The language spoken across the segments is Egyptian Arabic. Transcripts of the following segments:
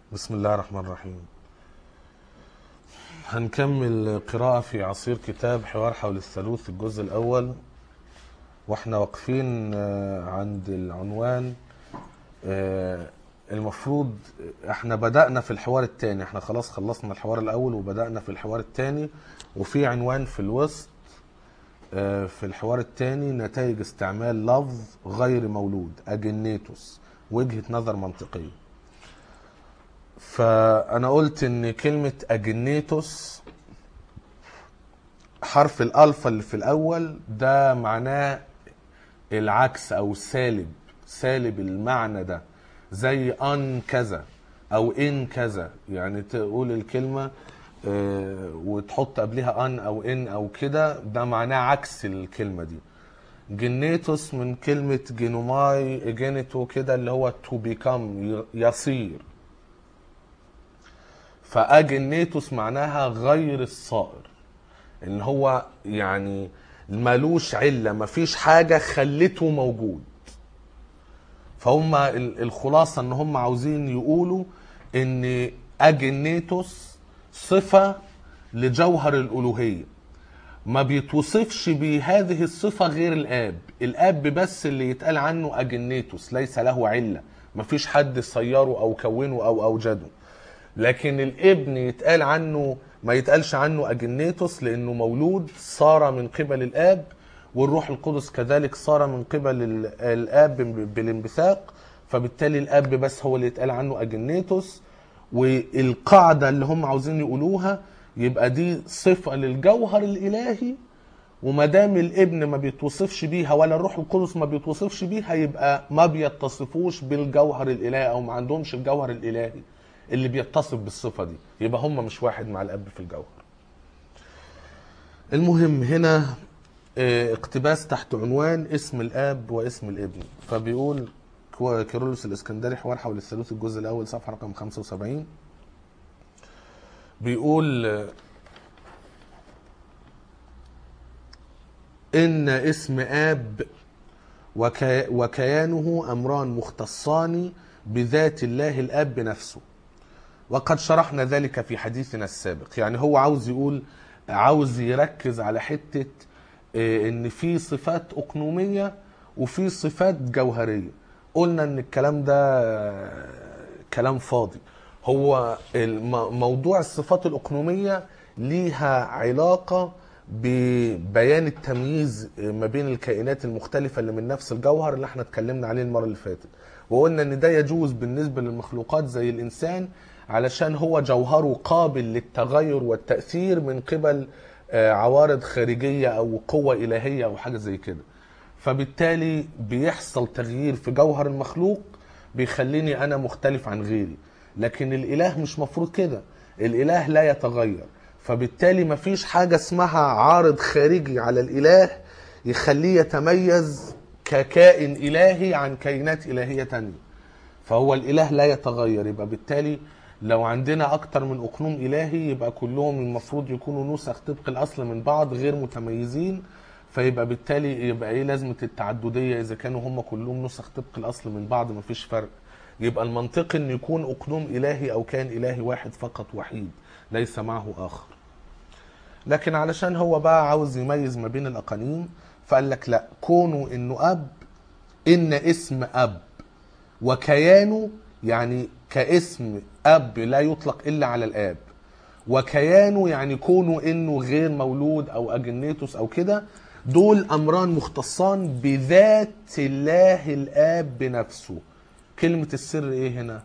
بسم الله الرحمن الرحيم هنكمل قراءة في عصير كتاب حوار حول الثالوث الجزء الأول واحنا واقفين آه، عند العنوان آه، المفروض احنا بدأنا في الحوار الثاني احنا خلاص خلصنا الحوار الأول وبدأنا في الحوار الثاني وفي عنوان في الوسط آه، في الحوار الثاني نتائج استعمال لفظ غير مولود اجنيتوس وجهة نظر منطقية فانا قلت ان كلمة اجنيتوس حرف الالفا اللي في الاول ده معناه العكس او سالب سالب المعنى ده زي ان كذا او ان كذا يعني تقول الكلمة آه، وتحط قبلها ان او ان او كده ده معناه عكس الكلمة دي جنيتوس من كلمة جينوماي جينيتو كده اللي هو تو بيكم يصير فاجنيتوس معناها غير الصائر ان هو يعني ملوش علة مفيش حاجة خلته موجود فهم ال- الخلاصة ان هم عاوزين يقولوا ان اجنيتوس صفة لجوهر الالوهية ما بيتوصفش بهذه الصفة غير الآب الآب بس اللي يتقال عنه أجنيتوس ليس له علة مفيش حد صيره أو كونه أو أوجده لكن الابن يتقال عنه ما يتقالش عنه أجنيتوس لأنه مولود صار من قبل الآب والروح القدس كذلك صار من قبل ال- الآب بالانبثاق فبالتالي الآب بس هو اللي يتقال عنه أجنيتوس والقاعدة اللي هم عاوزين يقولوها يبقى دي صفة للجوهر الإلهي وما دام الابن ما بيتوصفش بيها ولا الروح القدس ما بيتوصفش بيها يبقى ما بيتصفوش بالجوهر الإلهي أو ما عندهمش الجوهر الإلهي اللي بيتصف بالصفة دي يبقى هم مش واحد مع الأب في الجوهر المهم هنا آه، اقتباس تحت عنوان اسم الاب واسم الابن فبيقول كو- كيرلس الاسكندري حوار حول الثالوث الجزء الاول صفحه رقم 75 بيقول آه، ان اسم اب وكي وكيانه امران مختصان بذات الله الاب نفسه وقد شرحنا ذلك في حديثنا السابق يعني هو عاوز يقول عاوز يركز على حتة آه، ان في صفات اقنومية وفي صفات جوهرية قلنا ان الكلام ده آه، كلام فاضي هو الم- موضوع الصفات الاقنومية ليها علاقة ببيان التمييز ما بين الكائنات المختلفة اللي من نفس الجوهر اللي احنا اتكلمنا عليه المرة اللي فاتت وقلنا ان ده يجوز بالنسبة للمخلوقات زي الانسان علشان هو جوهره قابل للتغير والتأثير من قبل آه، عوارض خارجية او قوة الهية او حاجة زي كده فبالتالي بيحصل تغيير في جوهر المخلوق بيخليني انا مختلف عن غيري لكن الاله مش مفروض كده الاله لا يتغير فبالتالي مفيش حاجة اسمها عارض خارجي على الاله يخليه يتميز ككائن الهي عن كائنات الهية تانية فهو الاله لا يتغير يبقى بالتالي لو عندنا اكتر من اقنوم الهي يبقى كلهم المفروض يكونوا نسخ طبق الاصل من بعض غير متميزين فيبقى بالتالي يبقى ايه لازمه التعدديه اذا كانوا هم كلهم نسخ طبق الاصل من بعض مفيش فرق يبقى المنطقي ان يكون اقنوم الهي او كان الهي واحد فقط وحيد ليس معه اخر لكن علشان هو بقى عاوز يميز ما بين الاقانيم فقال لك لا كونه انه اب ان اسم اب وكيانه يعني كاسم اب لا يطلق الا على الاب وكيانه يعني كونه انه غير مولود او اجنيتوس او كده دول امران مختصان بذات الله الاب بنفسه كلمة السر ايه هنا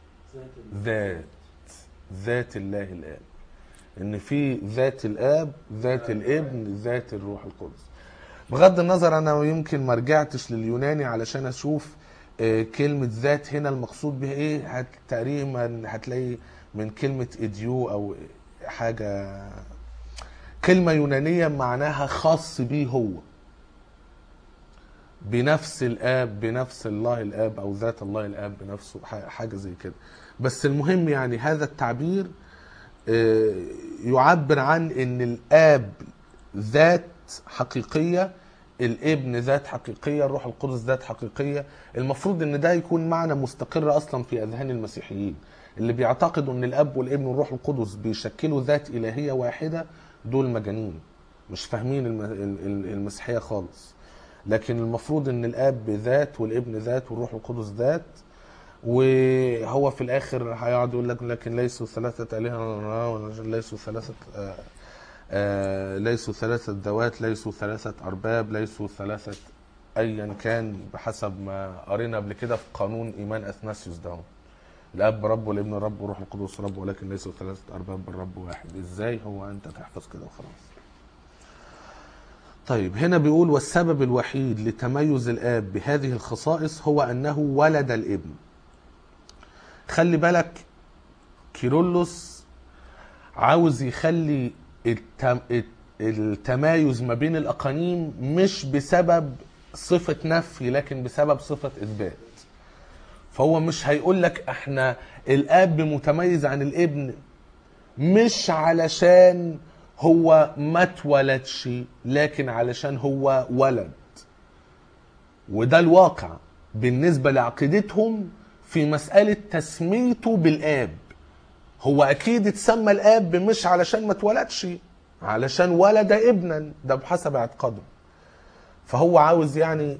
ذات ذات الله الاب ان في ذات الاب ذات الابن ذات الروح القدس بغض النظر انا يمكن ما رجعتش لليوناني علشان اشوف آه، كلمة ذات هنا المقصود بها ايه هت- تقريبا هتلاقي من كلمة اديو او حاجة كلمة يونانية معناها خاص بيه هو بنفس الاب بنفس الله الاب او ذات الله الاب بنفسه ح- حاجة زي كده بس المهم يعني هذا التعبير آه، يعبر عن ان الاب ذات حقيقية الابن ذات حقيقيه الروح القدس ذات حقيقيه المفروض ان ده يكون معنى مستقر اصلا في اذهان المسيحيين اللي بيعتقدوا ان الاب والابن والروح القدس بيشكلوا ذات الهيه واحده دول مجانين مش فاهمين الم- ال- ال- المسيحيه خالص لكن المفروض ان الاب ذات والابن ذات والروح القدس ذات وهو في الاخر هيقعد يقول لك لكن ليسوا ثلاثه الهه ليسوا ثلاثه آه، آه، ليسوا ثلاثه ذوات ليسوا ثلاثه ارباب ليسوا ثلاثه ايا كان بحسب ما قرينا قبل كده في قانون ايمان اثناسيوس ده الاب رب والابن رب والروح القدس رب ولكن ليسوا ثلاثه ارباب بل رب واحد ازاي هو انت تحفظ كده وخلاص طيب هنا بيقول والسبب الوحيد لتميز الاب بهذه الخصائص هو انه ولد الابن خلي بالك كيرلس عاوز يخلي التم... التمايز ما بين الاقانيم مش بسبب صفة نفي لكن بسبب صفة اثبات فهو مش هيقول لك احنا الاب متميز عن الابن مش علشان هو ما اتولدش لكن علشان هو ولد وده الواقع بالنسبة لعقيدتهم في مسألة تسميته بالآب هو أكيد اتسمى الآب مش علشان ما اتولدش علشان ولد ابنا ده بحسب اعتقادهم فهو عاوز يعني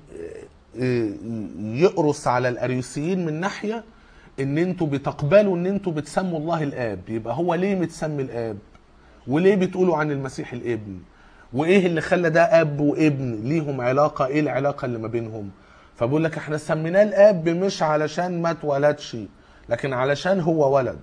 يقرص على الأريوسيين من ناحية ان انتوا بتقبلوا ان انتوا بتسموا الله الآب يبقى هو ليه متسمي الآب وليه بتقولوا عن المسيح الابن وايه اللي خلى ده اب وابن ليهم علاقه ايه العلاقه اللي ما بينهم فبقول لك احنا سميناه الاب مش علشان ما اتولدش لكن علشان هو ولد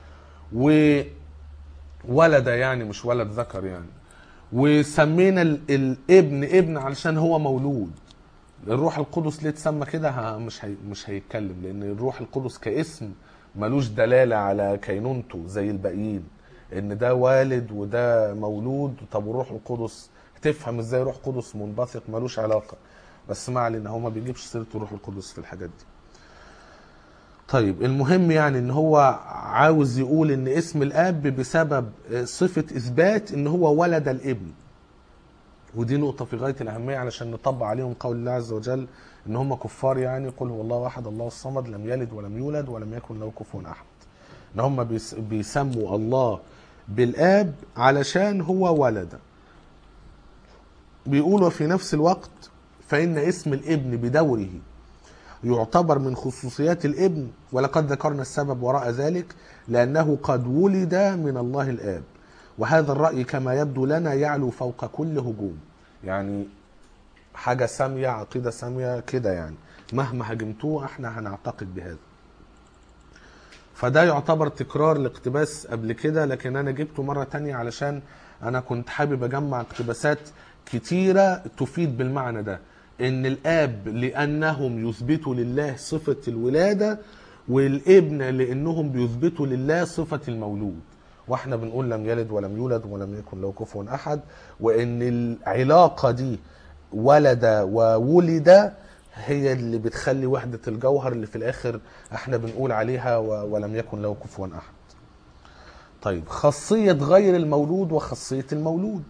وولد يعني مش ولد ذكر يعني وسمينا ال- الابن ابن علشان هو مولود الروح القدس ليه اتسمى كده ها- مش هي مش هيتكلم لان الروح القدس كاسم ملوش دلاله على كينونته زي الباقيين ان ده والد وده مولود طب والروح القدس تفهم ازاي روح قدس منبثق ملوش علاقه بس ما علينا هو ما بيجيبش سيره الروح القدس في الحاجات دي طيب المهم يعني ان هو عاوز يقول ان اسم الاب بسبب صفه اثبات ان هو ولد الابن ودي نقطة في غاية الأهمية علشان نطبق عليهم قول الله عز وجل إن هم كفار يعني قل هو الله أحد الله الصمد لم يلد ولم يولد ولم يكن له كفوا أحد إن هم بيس- بيسموا الله بالآب علشان هو ولد بيقولوا في نفس الوقت فإن اسم الابن بدوره يعتبر من خصوصيات الابن ولقد ذكرنا السبب وراء ذلك لأنه قد ولد من الله الآب وهذا الرأي كما يبدو لنا يعلو فوق كل هجوم يعني حاجة سامية عقيدة سامية كده يعني مهما هاجمتوه احنا هنعتقد بهذا فده يعتبر تكرار لاقتباس قبل كده لكن انا جبته مرة تانية علشان انا كنت حابب اجمع اقتباسات كتيرة تفيد بالمعنى ده ان الاب لانهم يثبتوا لله صفة الولادة والابن لانهم بيثبتوا لله صفة المولود واحنا بنقول لم يلد ولم يولد ولم يكن له كفوا احد وان العلاقة دي ولد وولد هي اللي بتخلي وحدة الجوهر اللي في الاخر احنا بنقول عليها و- ولم يكن له كفوا احد طيب خاصية غير المولود وخاصية المولود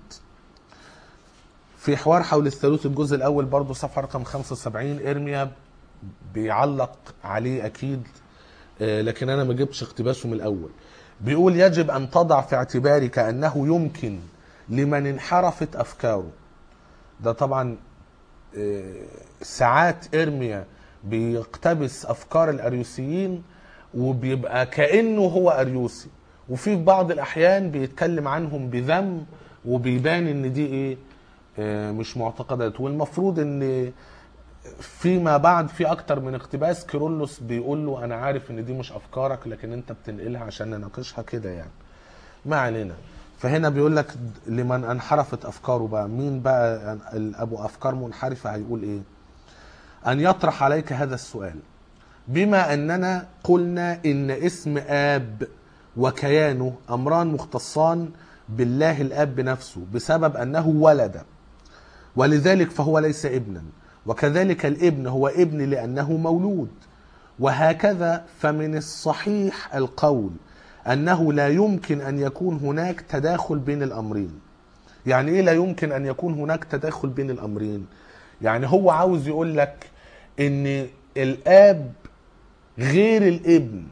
في حوار حول الثالوث الجزء الاول برضو صفحه رقم 75 ارميا بيعلق عليه اكيد آه، لكن انا ما جبتش اقتباسه من الاول بيقول يجب ان تضع في اعتبارك انه يمكن لمن انحرفت افكاره ده طبعا آه، ساعات ارميا بيقتبس افكار الاريوسيين وبيبقى كانه هو اريوسي وفي بعض الاحيان بيتكلم عنهم بذم وبيبان ان دي ايه آه، مش معتقدات والمفروض ان فيما بعد في اكتر من اقتباس كيرلس بيقول له انا عارف ان دي مش افكارك لكن انت بتنقلها عشان نناقشها كده يعني ما علينا فهنا بيقول لك لمن انحرفت افكاره بقى مين بقى ابو افكار منحرفه هيقول ايه ان يطرح عليك هذا السؤال بما اننا قلنا ان اسم اب وكيانه امران مختصان بالله الاب نفسه بسبب انه ولد ولذلك فهو ليس ابنا وكذلك الابن هو ابن لانه مولود وهكذا فمن الصحيح القول انه لا يمكن ان يكون هناك تداخل بين الامرين يعني ايه لا يمكن ان يكون هناك تداخل بين الامرين يعني هو عاوز يقول لك ان الاب غير الابن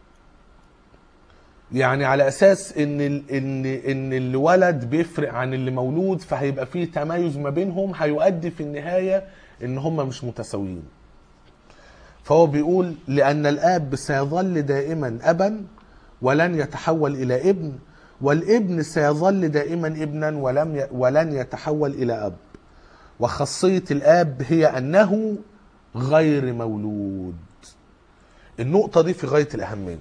يعني على اساس ان ال- ان ان اللي ولد بيفرق عن اللي مولود فهيبقى فيه تمايز ما بينهم هيؤدي في النهايه ان هم مش متساويين فهو بيقول لان الاب سيظل دائما ابا ولن يتحول الى ابن والابن سيظل دائما ابنا ولم ي... ولن يتحول الى اب وخاصيه الاب هي انه غير مولود النقطه دي في غايه الاهميه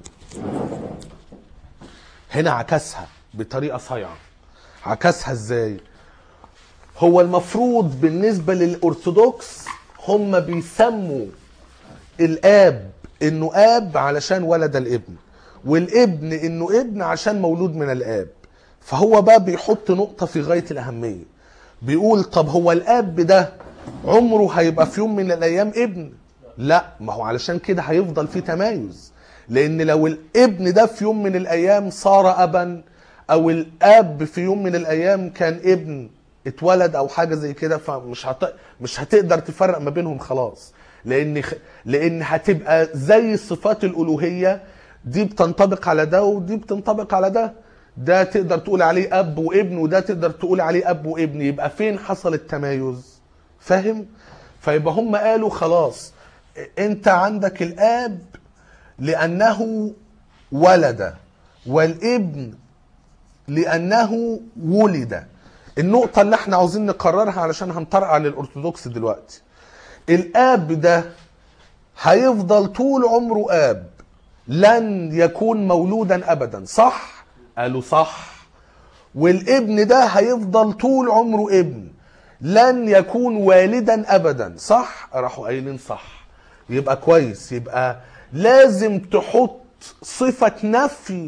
هنا عكسها بطريقه صايعه عكسها ازاي هو المفروض بالنسبه للارثوذكس هم بيسموا الاب انه اب علشان ولد الابن والابن انه ابن عشان مولود من الاب فهو بقى بيحط نقطة في غاية الأهمية بيقول طب هو الاب ده عمره هيبقى في يوم من الأيام ابن لا ما هو علشان كده هيفضل في تمايز لأن لو الابن ده في يوم من الأيام صار أبا أو الأب في يوم من الأيام كان ابن اتولد أو حاجة زي كده فمش هت... مش هتقدر تفرق ما بينهم خلاص لان خ... لان هتبقى زي صفات الالوهيه دي بتنطبق على ده ودي بتنطبق على ده ده تقدر تقول عليه اب وابن وده تقدر تقول عليه اب وابن يبقى فين حصل التمايز فاهم فيبقى هم قالوا خلاص انت عندك الاب لانه ولد والابن لانه ولد النقطه اللي احنا عاوزين نقررها علشان هنطرق على الارثوذكس دلوقتي الاب ده هيفضل طول عمره اب لن يكون مولودا ابدا صح قالوا صح والابن ده هيفضل طول عمره ابن لن يكون والدا ابدا صح راحوا قايلين صح يبقى كويس يبقى لازم تحط صفة نفي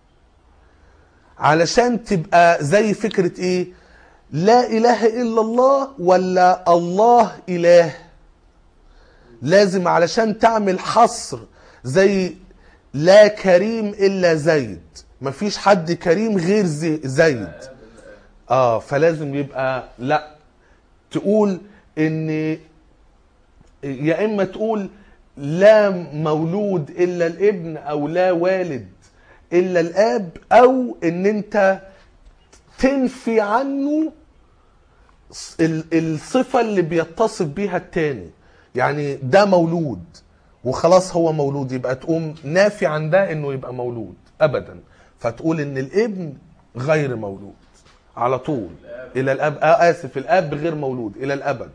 علشان تبقى زي فكرة ايه لا اله الا الله ولا الله اله لازم علشان تعمل حصر زي لا كريم الا زيد مفيش حد كريم غير زي زيد اه فلازم يبقى لا تقول ان يا اما تقول لا مولود الا الابن او لا والد الا الاب او ان انت تنفي عنه ال- الصفه اللي بيتصف بيها التاني يعني ده مولود وخلاص هو مولود يبقى تقوم نافي عن ده انه يبقى مولود ابدا فتقول ان الابن غير مولود على طول الى الاب آه اسف الاب غير مولود الى الابد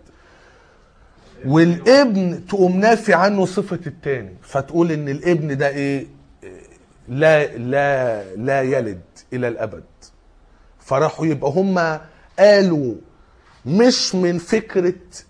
والابن تقوم نافي عنه صفة التاني فتقول ان الابن ده ايه لا لا لا يلد الى الابد فراحوا يبقى هم قالوا مش من فكرة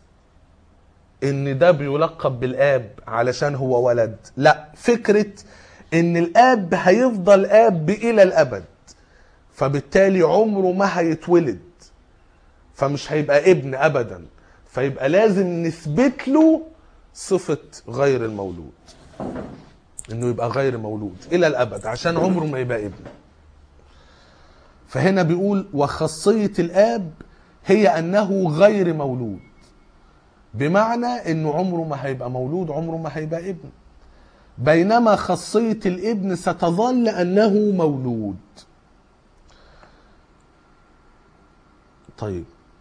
ان ده بيلقب بالاب علشان هو ولد لا فكرة ان الاب هيفضل اب الى الابد فبالتالي عمره ما هيتولد فمش هيبقى ابن ابدا فيبقى لازم نثبت له صفة غير المولود انه يبقى غير مولود الى الابد عشان عمره ما يبقى ابن فهنا بيقول وخاصية الاب هي انه غير مولود بمعنى انه عمره ما هيبقى مولود عمره ما هيبقى ابن بينما خاصية الابن ستظل انه مولود طيب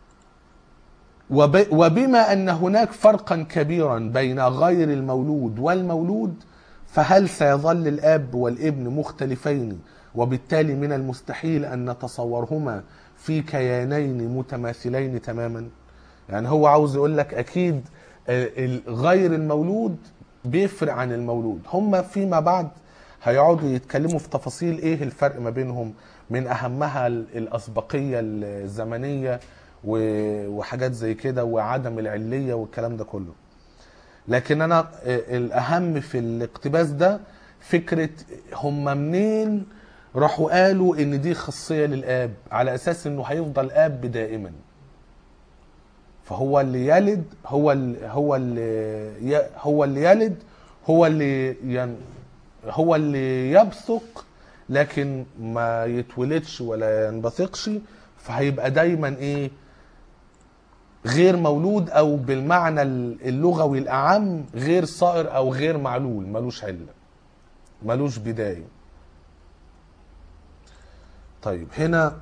وب- وبما ان هناك فرقا كبيرا بين غير المولود والمولود فهل سيظل الاب والابن مختلفين وبالتالي من المستحيل ان نتصورهما في كيانين متماثلين تماما يعني هو عاوز يقول لك اكيد آه، ال- غير المولود بيفرق عن المولود هم فيما بعد هيقعدوا يتكلموا في تفاصيل ايه الفرق ما بينهم من اهمها ال- الاسبقيه الزمنيه و- وحاجات زي كده وعدم العليه والكلام ده كله لكن انا آه، الاهم في الاقتباس ده فكره هم منين راحوا قالوا ان دي خاصيه للاب على اساس انه هيفضل اب دائما فهو اللي يلد هو اللي هو اللي ي- هو اللي يلد هو اللي ين هو اللي يبثق لكن ما يتولدش ولا ينبثقش فهيبقى دايما ايه غير مولود او بالمعنى اللغوي الاعم غير صائر او غير معلول ملوش عله ملوش بدايه طيب هنا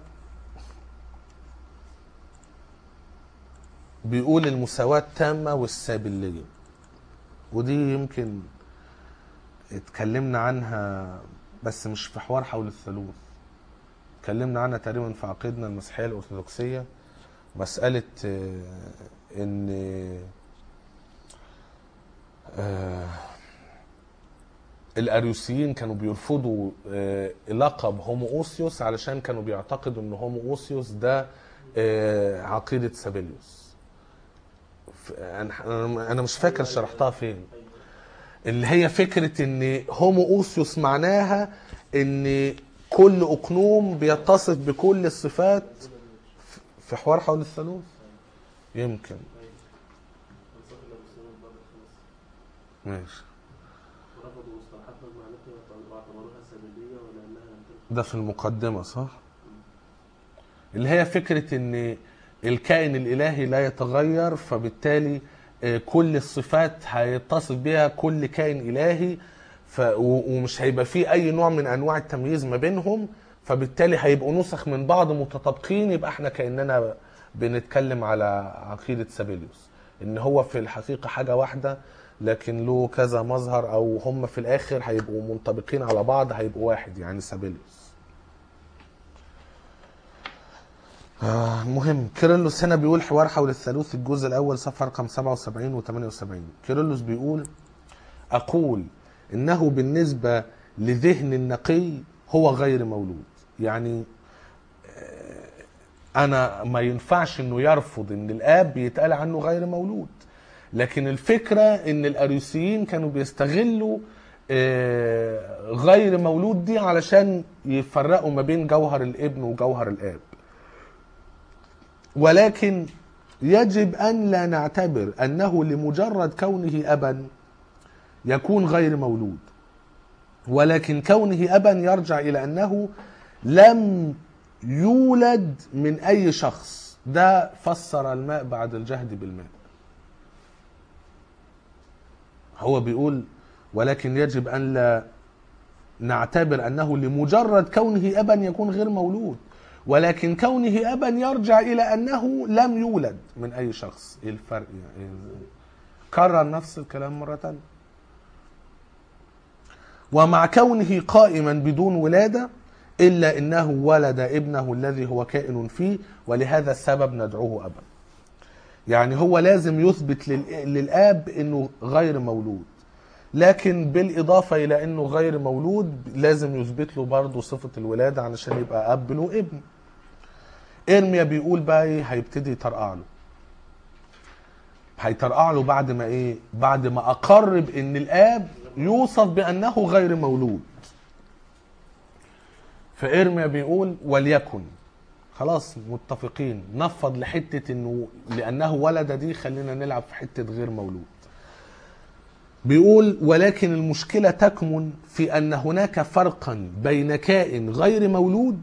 بيقول المساواة التامة والسابلية ودي يمكن اتكلمنا عنها بس مش في حوار حول الثالوث اتكلمنا عنها تقريبا في عقيدنا المسيحية الأرثوذكسية مسألة آه، إن آه، الأريوسيين كانوا بيرفضوا آه، لقب هومو أوسيوس علشان كانوا بيعتقدوا إن هومو أوسيوس ده آه، عقيدة سابيليوس ف- أنا أنا مش فاكر شرحتها فين اللي هي فكرة ان هومو اوسيوس معناها ان كل اقنوم بيتصف بكل الصفات ف- في حوار حول الثالوث يمكن انصاف الأبوسيين برضه خلاص ماشي ورفضوا مصطلحات مجموعتها واعتبروها سبيلية ولأنها لم تكن ده في المقدمة صح اللي هي فكرة ان الكائن الالهي لا يتغير فبالتالي آه، كل الصفات هيتصف بها كل كائن الهي ف... و- ومش هيبقى فيه اي نوع من انواع التمييز ما بينهم فبالتالي هيبقوا نسخ من بعض متطابقين يبقى احنا كاننا بنتكلم على عقيده سابيليوس ان هو في الحقيقه حاجه واحده لكن له كذا مظهر او هم في الاخر هيبقوا منطبقين على بعض هيبقوا واحد يعني سابيليوس آه مهم كيرلس هنا بيقول حوار حول الثالوث الجزء الاول صفحه رقم 77 و 78 كيرلس بيقول اقول انه بالنسبه لذهن النقي هو غير مولود يعني آه، انا ما ينفعش انه يرفض ان الاب يتقال عنه غير مولود لكن الفكره ان الاريوسيين كانوا بيستغلوا آه، غير مولود دي علشان يفرقوا ما بين جوهر الابن وجوهر الاب ولكن يجب ان لا نعتبر انه لمجرد كونه ابا يكون غير مولود ولكن كونه ابا يرجع الى انه لم يولد من اي شخص ده فسر الماء بعد الجهد بالماء هو بيقول ولكن يجب ان لا نعتبر انه لمجرد كونه ابا يكون غير مولود ولكن كونه ابا يرجع الى انه لم يولد من اي شخص ايه الفرق يعني كرر نفس الكلام مره تانية ومع كونه قائما بدون ولاده الا انه ولد ابنه الذي هو كائن فيه ولهذا السبب ندعوه ابا يعني هو لازم يثبت للإ- للاب انه غير مولود لكن بالاضافه الى انه غير مولود لازم يثبت له برضه صفه الولاده علشان يبقى اب له ابن ارميا بيقول بقى ايه هيبتدي يطرقع له هيطرقع له بعد ما ايه بعد ما اقر بان الاب يوصف بانه غير مولود فارميا بيقول وليكن خلاص متفقين نفض لحته انه لانه ولد دي خلينا نلعب في حته غير مولود بيقول ولكن المشكله تكمن في ان هناك فرقا بين كائن غير مولود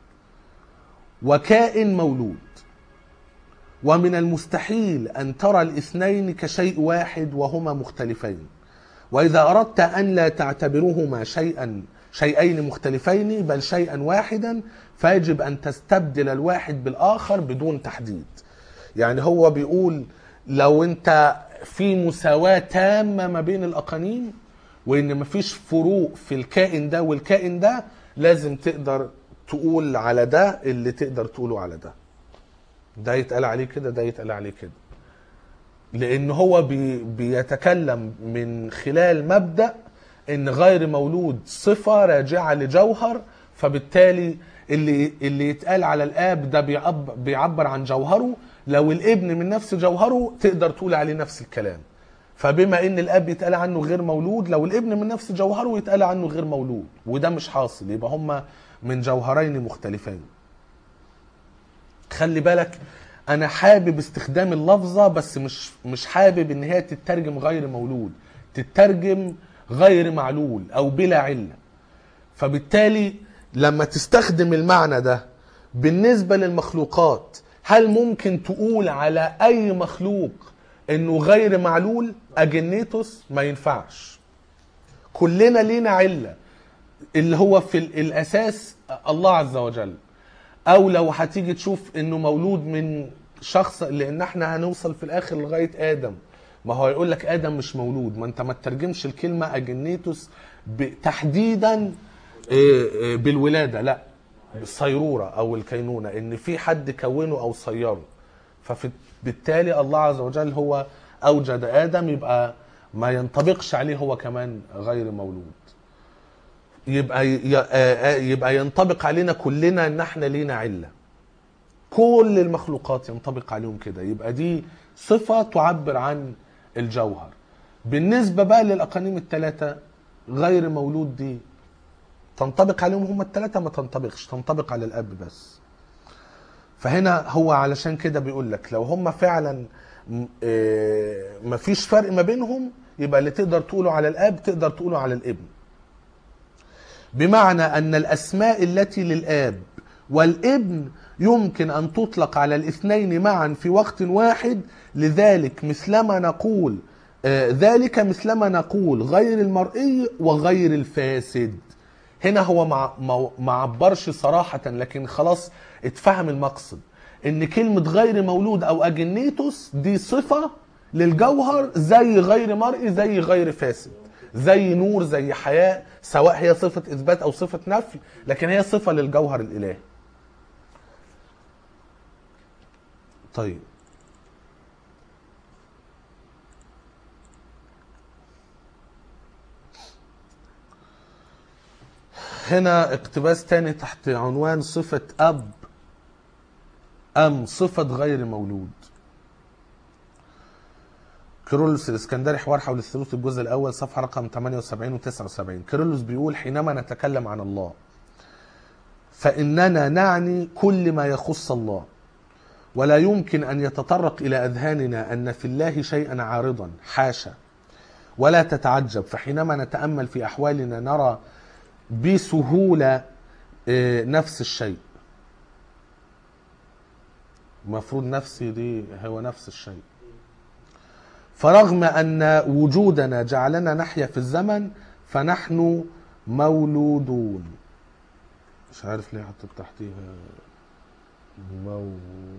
وكائن مولود ومن المستحيل ان ترى الاثنين كشيء واحد وهما مختلفين واذا اردت ان لا تعتبرهما شيئا شيئين مختلفين بل شيئا واحدا فيجب ان تستبدل الواحد بالاخر بدون تحديد يعني هو بيقول لو انت في مساواة تامة ما بين الأقانيم وإن مفيش فروق في الكائن ده والكائن ده لازم تقدر تقول على ده اللي تقدر تقوله على ده ده يتقال عليه كده ده يتقال عليه كده لأن هو بي بيتكلم من خلال مبدأ إن غير مولود صفة راجعة لجوهر فبالتالي اللي اللي يتقال على الآب ده بيعبر, بيعبر عن جوهره لو الابن من نفس جوهره تقدر تقول عليه نفس الكلام فبما ان الاب يتقال عنه غير مولود لو الابن من نفس جوهره يتقال عنه غير مولود وده مش حاصل يبقى هما من جوهرين مختلفين خلي بالك انا حابب استخدام اللفظه بس مش مش حابب ان هي تترجم غير مولود تترجم غير معلول او بلا عله فبالتالي لما تستخدم المعنى ده بالنسبه للمخلوقات هل ممكن تقول على اي مخلوق انه غير معلول اجنيتوس ما ينفعش كلنا لينا عله اللي هو في ال- الاساس الله عز وجل او لو هتيجي تشوف انه مولود من شخص لان احنا هنوصل في الاخر لغايه ادم ما هو يقول لك ادم مش مولود ما انت ما تترجمش الكلمه اجنيتوس ب- تحديدا إيه، إيه، بالولاده لا بالصيروره او الكينونه ان في حد كونه او صيره فبالتالي الله عز وجل هو اوجد ادم يبقى ما ينطبقش عليه هو كمان غير مولود يبقى ي- آه، آه، يبقى ينطبق علينا كلنا ان احنا لينا عله كل المخلوقات ينطبق عليهم كده يبقى دي صفه تعبر عن الجوهر بالنسبه بقى للاقانيم الثلاثه غير مولود دي تنطبق عليهم هم الثلاثه ما تنطبقش تنطبق على الاب بس فهنا هو علشان كده بيقول لك لو هم فعلا م- آه، مفيش فرق ما بينهم يبقى اللي تقدر تقوله على الاب تقدر تقوله على الابن بمعنى ان الاسماء التي للاب والابن يمكن ان تطلق على الاثنين معا في وقت واحد لذلك مثلما نقول آه، ذلك مثلما نقول غير المرئي وغير الفاسد هنا هو ما ما- ما عبرش صراحة لكن خلاص اتفهم المقصد ان كلمة غير مولود او اجنيتوس دي صفة للجوهر زي غير مرئي زي غير فاسد زي نور زي حياة سواء هي صفة اثبات او صفة نفي لكن هي صفة للجوهر الالهي طيب هنا اقتباس تاني تحت عنوان صفة أب أم صفة غير مولود كيرلس الاسكندري حوار حول الثلوث الجزء الأول صفحة رقم 78 و 79 كيرلس بيقول حينما نتكلم عن الله فإننا نعني كل ما يخص الله ولا يمكن أن يتطرق إلى أذهاننا أن في الله شيئا عارضا حاشا ولا تتعجب فحينما نتأمل في أحوالنا نرى بسهولة آه، نفس الشيء المفروض نفسي دي هو نفس الشيء فرغم أن وجودنا جعلنا نحيا في الزمن فنحن مولودون مش عارف ليه حطيت تحتيها مو...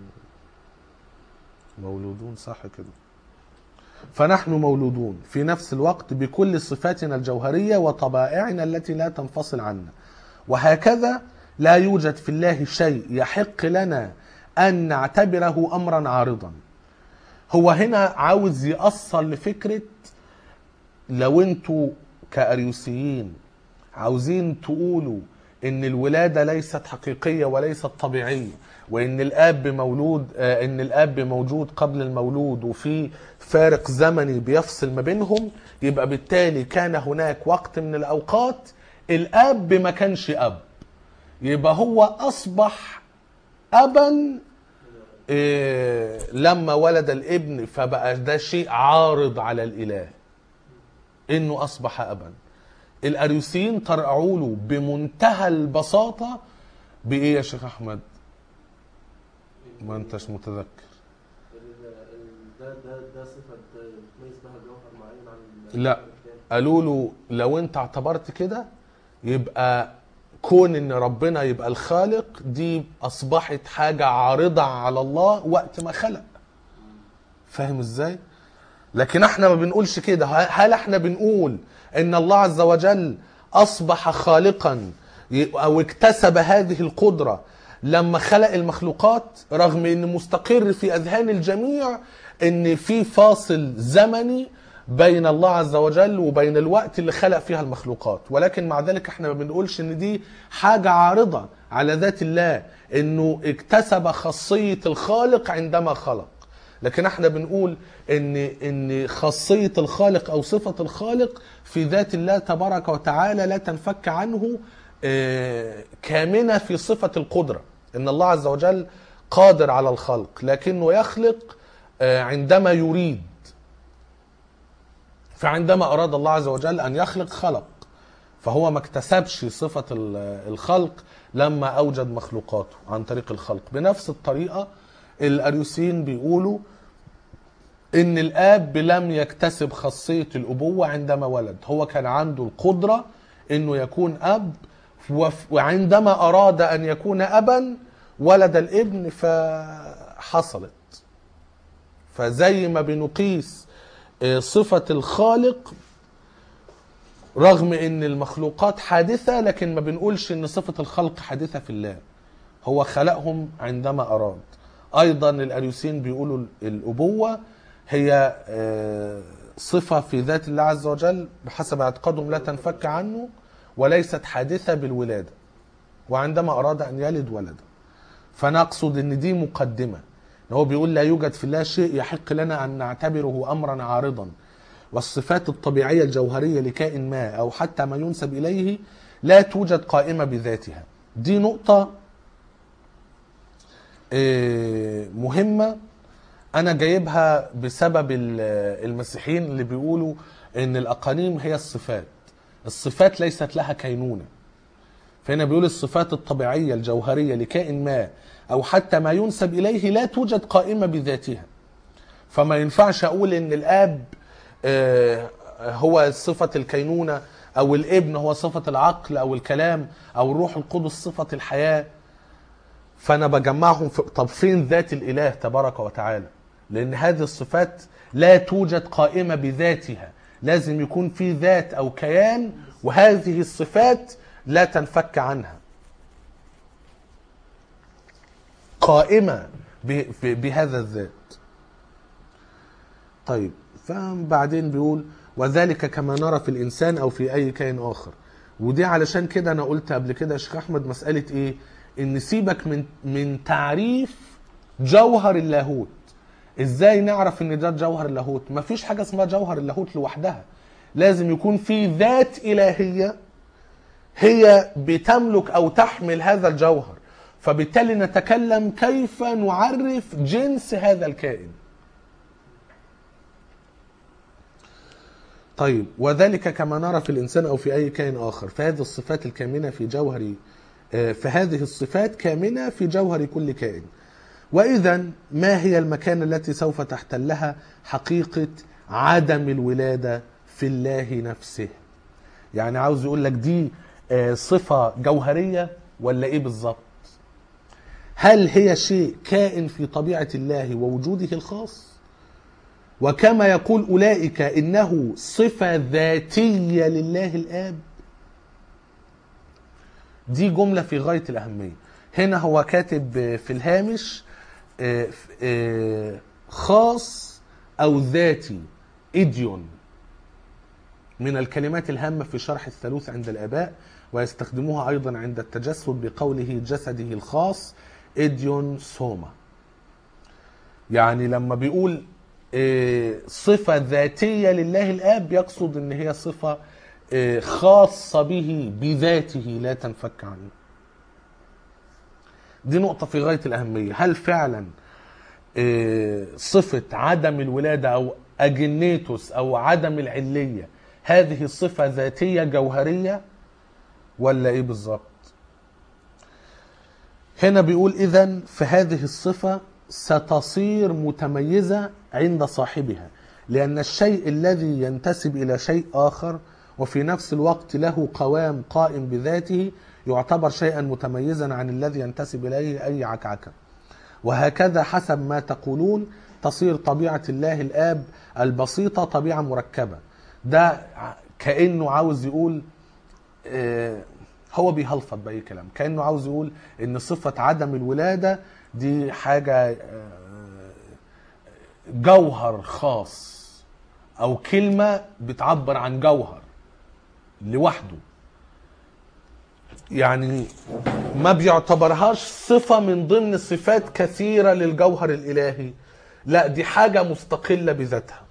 مولودون صح كده فنحن مولودون في نفس الوقت بكل صفاتنا الجوهرية وطبائعنا التي لا تنفصل عنا وهكذا لا يوجد في الله شيء يحق لنا أن نعتبره أمرا عارضا هو هنا عاوز يأصل لفكرة لو انتوا كأريوسيين عاوزين تقولوا ان الولادة ليست حقيقية وليست طبيعية وان الاب مولود آه، ان الاب موجود قبل المولود وفي فارق زمني بيفصل ما بينهم يبقى بالتالي كان هناك وقت من الاوقات الاب ما كانش اب يبقى هو اصبح ابا إيه لما ولد الابن فبقى ده شيء عارض على الاله انه اصبح ابا الاريوسيين طرقعوا له بمنتهى البساطه بايه يا شيخ احمد ما انتش متذكر ال- ال- ده ده ده صفه تميز بها جوهر معين عن ال- لا. عن التاني. قالوا له لو انت اعتبرت كده يبقى كون ان ربنا يبقى الخالق دي اصبحت حاجه عارضه على الله وقت ما خلق فاهم ازاي لكن احنا ما بنقولش كده هل احنا بنقول ان الله عز وجل اصبح خالقا ي- او اكتسب هذه القدره لما خلق المخلوقات رغم ان مستقر في اذهان الجميع ان في فاصل زمني بين الله عز وجل وبين الوقت اللي خلق فيها المخلوقات ولكن مع ذلك احنا ما بنقولش ان دي حاجة عارضة على ذات الله انه اكتسب خاصية الخالق عندما خلق لكن احنا بنقول ان ان خاصية الخالق او صفة الخالق في ذات الله تبارك وتعالى لا تنفك عنه آه، كامنة في صفة القدرة ان الله عز وجل قادر على الخلق لكنه يخلق آه، عندما يريد فعندما أراد الله عز وجل أن يخلق خلق فهو ما اكتسبش صفة ال- الخلق لما أوجد مخلوقاته عن طريق الخلق بنفس الطريقة الاريوسيين بيقولوا ان الاب لم يكتسب خاصيه الابوه عندما ولد هو كان عنده القدره انه يكون اب وف- وعندما اراد ان يكون ابا ولد الابن فحصلت فزي ما بنقيس آه، صفه الخالق رغم ان المخلوقات حادثه لكن ما بنقولش ان صفه الخلق حادثه في الله هو خلقهم عندما اراد ايضا الاريوسيين بيقولوا الابوه هي آه، صفه في ذات الله عز وجل بحسب اعتقادهم لا تنفك عنه وليست حادثه بالولاده وعندما اراد ان يلد ولد فنقصد ان دي مقدمه ان هو بيقول لا يوجد في الله شيء يحق لنا ان نعتبره امرا عارضا والصفات الطبيعيه الجوهريه لكائن ما او حتى ما ينسب اليه لا توجد قائمه بذاتها دي نقطه آه، مهمه انا جايبها بسبب ال- المسيحيين اللي بيقولوا ان الاقانيم هي الصفات الصفات ليست لها كينونه فهنا بيقول الصفات الطبيعيه الجوهريه لكائن ما او حتى ما ينسب اليه لا توجد قائمه بذاتها فما ينفعش اقول ان الاب آه، هو صفه الكينونه او الابن هو صفه العقل او الكلام او الروح القدس صفه الحياه فانا بجمعهم في طب فين ذات الاله تبارك وتعالى لان هذه الصفات لا توجد قائمه بذاتها لازم يكون في ذات او كيان وهذه الصفات لا تنفك عنها قائمه ب- ب- بهذا الذات طيب فبعدين بيقول وذلك كما نرى في الانسان او في اي كائن اخر ودي علشان كده انا قلت قبل كده يا شيخ احمد مساله ايه ان سيبك من من تعريف جوهر اللاهوت ازاي نعرف ان ده جوهر اللاهوت مفيش حاجه اسمها جوهر اللاهوت لوحدها لازم يكون في ذات الهيه هي بتملك او تحمل هذا الجوهر فبالتالي نتكلم كيف نعرف جنس هذا الكائن طيب وذلك كما نرى في الإنسان أو في أي كائن آخر فهذه الصفات الكامنة في جوهر آه، فهذه الصفات كامنة في جوهر كل كائن وإذا ما هي المكان التي سوف تحتلها حقيقة عدم الولادة في الله نفسه يعني عاوز يقول لك دي آه، صفة جوهرية ولا إيه بالظبط هل هي شيء كائن في طبيعة الله ووجوده الخاص وكما يقول أولئك إنه صفة ذاتية لله الآب دي جملة في غاية الأهمية هنا هو كاتب في الهامش آه، آه، خاص أو ذاتي إديون من الكلمات الهامة في شرح الثالوث عند الآباء ويستخدموها أيضا عند التجسد بقوله جسده الخاص إديون سوما يعني لما بيقول آه، صفة ذاتية لله الآب يقصد إن هي صفة آه، خاصة به بذاته لا تنفك عنه دي نقطة في غاية الأهمية هل فعلا آه، صفة عدم الولادة أو أجنيتوس أو عدم العلية هذه صفة ذاتية جوهرية ولا إيه بالظبط هنا بيقول إذا فهذه الصفة ستصير متميزة عند صاحبها لأن الشيء الذي ينتسب إلى شيء آخر وفي نفس الوقت له قوام قائم بذاته يعتبر شيئا متميزا عن الذي ينتسب إليه أي عكعكة وهكذا حسب ما تقولون تصير طبيعة الله الآب البسيطة طبيعة مركبة ده كأنه عاوز يقول آه، هو بيهلفط بأي كلام كأنه عاوز يقول إن صفة عدم الولادة دي حاجة آه، جوهر خاص أو كلمة بتعبر عن جوهر لوحده يعني ما بيعتبرهاش صفة من ضمن صفات كثيرة للجوهر الإلهي لا دي حاجة مستقلة بذاتها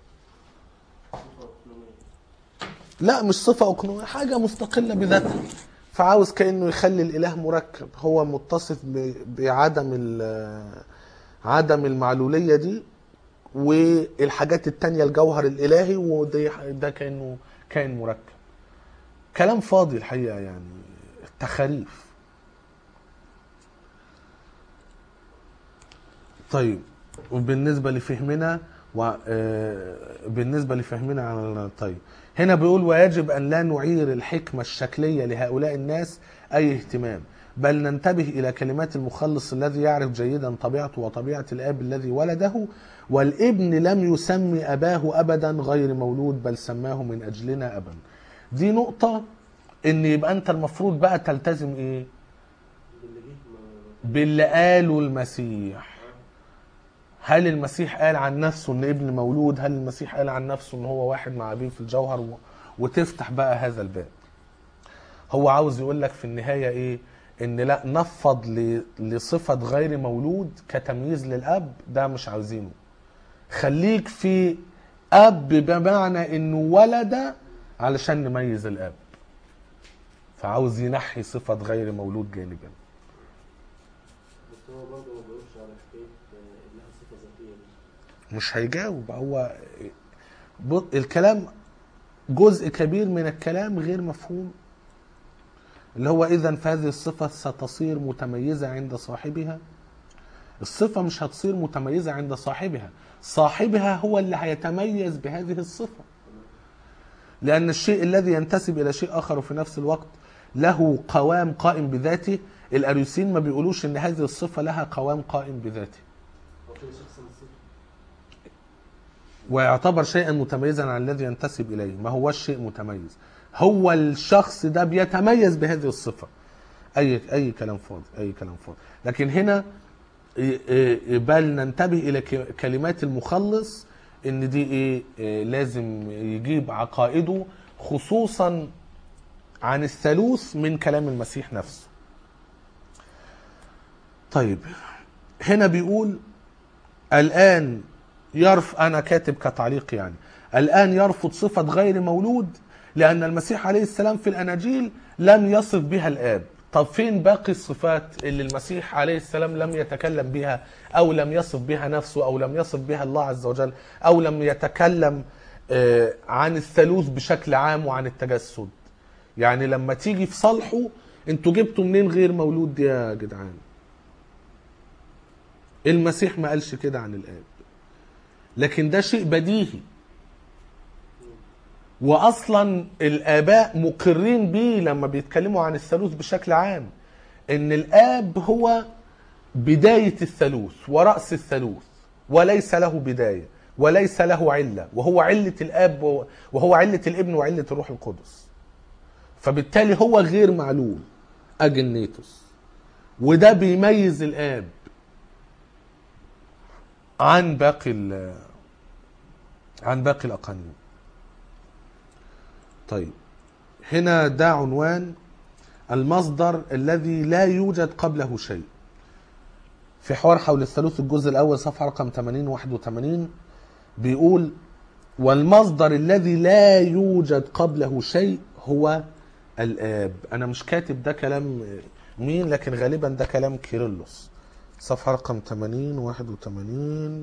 لا مش صفة أقنومية حاجة مستقلة بذاتها فعاوز كأنه يخلي الإله مركب هو متصف ب- بعدم ال- عدم المعلولية دي والحاجات التانية الجوهر الإلهي وده ده كأنه كائن مركب كلام فاضي الحقيقة يعني تخاريف طيب وبالنسبة لفهمنا و... آه، بالنسبة لفهمنا على طيب هنا بيقول ويجب أن لا نعير الحكمة الشكلية لهؤلاء الناس أي اهتمام بل ننتبه إلى كلمات المخلص الذي يعرف جيدا طبيعته وطبيعة الآب الذي ولده والابن لم يسمي أباه أبدا غير مولود بل سماه من أجلنا أبا دي نقطة إن يبقى أنت المفروض بقى تلتزم إيه باللي جه ما- باللي قاله المسيح هل المسيح قال عن نفسه ان ابن مولود هل المسيح قال عن نفسه ان هو واحد مع ابيه في الجوهر و... وتفتح بقى هذا الباب هو عاوز يقول لك في النهاية ايه ان لا نفض ل... لصفة غير مولود كتمييز للاب ده مش عاوزينه خليك في اب بمعنى انه ولد علشان نميز الاب فعاوز ينحي صفة غير مولود جانبا بس هو برضه ما بيقولش على حكايه آه، انها صفه ذاتيه دي. مش هيجاوب هو ب- الكلام جزء كبير من الكلام غير مفهوم اللي هو اذا فهذه الصفه ستصير متميزه عند صاحبها الصفه مش هتصير متميزه عند صاحبها صاحبها هو اللي هيتميز بهذه الصفه لان الشيء الذي ينتسب الى شيء اخر وفي نفس الوقت له قوام قائم بذاته الاريوسين ما بيقولوش ان هذه الصفه لها قوام قائم بذاته هو كل شخص نصيب ويعتبر شيئا متميزا عن الذي ينتسب اليه ما هوش شيء متميز هو الشخص ده بيتميز بهذه الصفه اي اي كلام فاضي اي كلام فاضي لكن هنا إيه، إيه، بل ننتبه الى ك- كلمات المخلص ان دي ايه إيه، لازم يجيب عقائده خصوصا عن الثالوث من كلام المسيح نفسه طيب هنا بيقول الآن يرف أنا كاتب كتعليق يعني الآن يرفض صفة غير مولود لأن المسيح عليه السلام في الأناجيل لم يصف بها الآب طب فين باقي الصفات اللي المسيح عليه السلام لم يتكلم بها أو لم يصف بها نفسه أو لم يصف بها الله عز وجل أو لم يتكلم آه، عن الثالوث بشكل عام وعن التجسد يعني لما تيجي في صالحه انتوا جبتوا منين غير مولود دي يا جدعان المسيح ما قالش كده عن الآب لكن ده شيء بديهي واصلا الاباء مقرين بيه لما بيتكلموا عن الثالوث بشكل عام ان الاب هو بدايه الثالوث وراس الثالوث وليس له بدايه وليس له عله وهو عله الاب و- وهو عله الابن وعله الروح القدس فبالتالي هو غير معلوم اجنيتوس وده بيميز الاب عن باقي ال- عن باقي الاقانيم طيب هنا ده عنوان المصدر الذي لا يوجد قبله شيء في حوار حول الثالوث الجزء الاول صفحه رقم 80 81 بيقول والمصدر الذي لا يوجد قبله شيء هو الاب انا مش كاتب ده كلام مين لكن غالبا ده كلام كيرلس صفحه رقم 80 81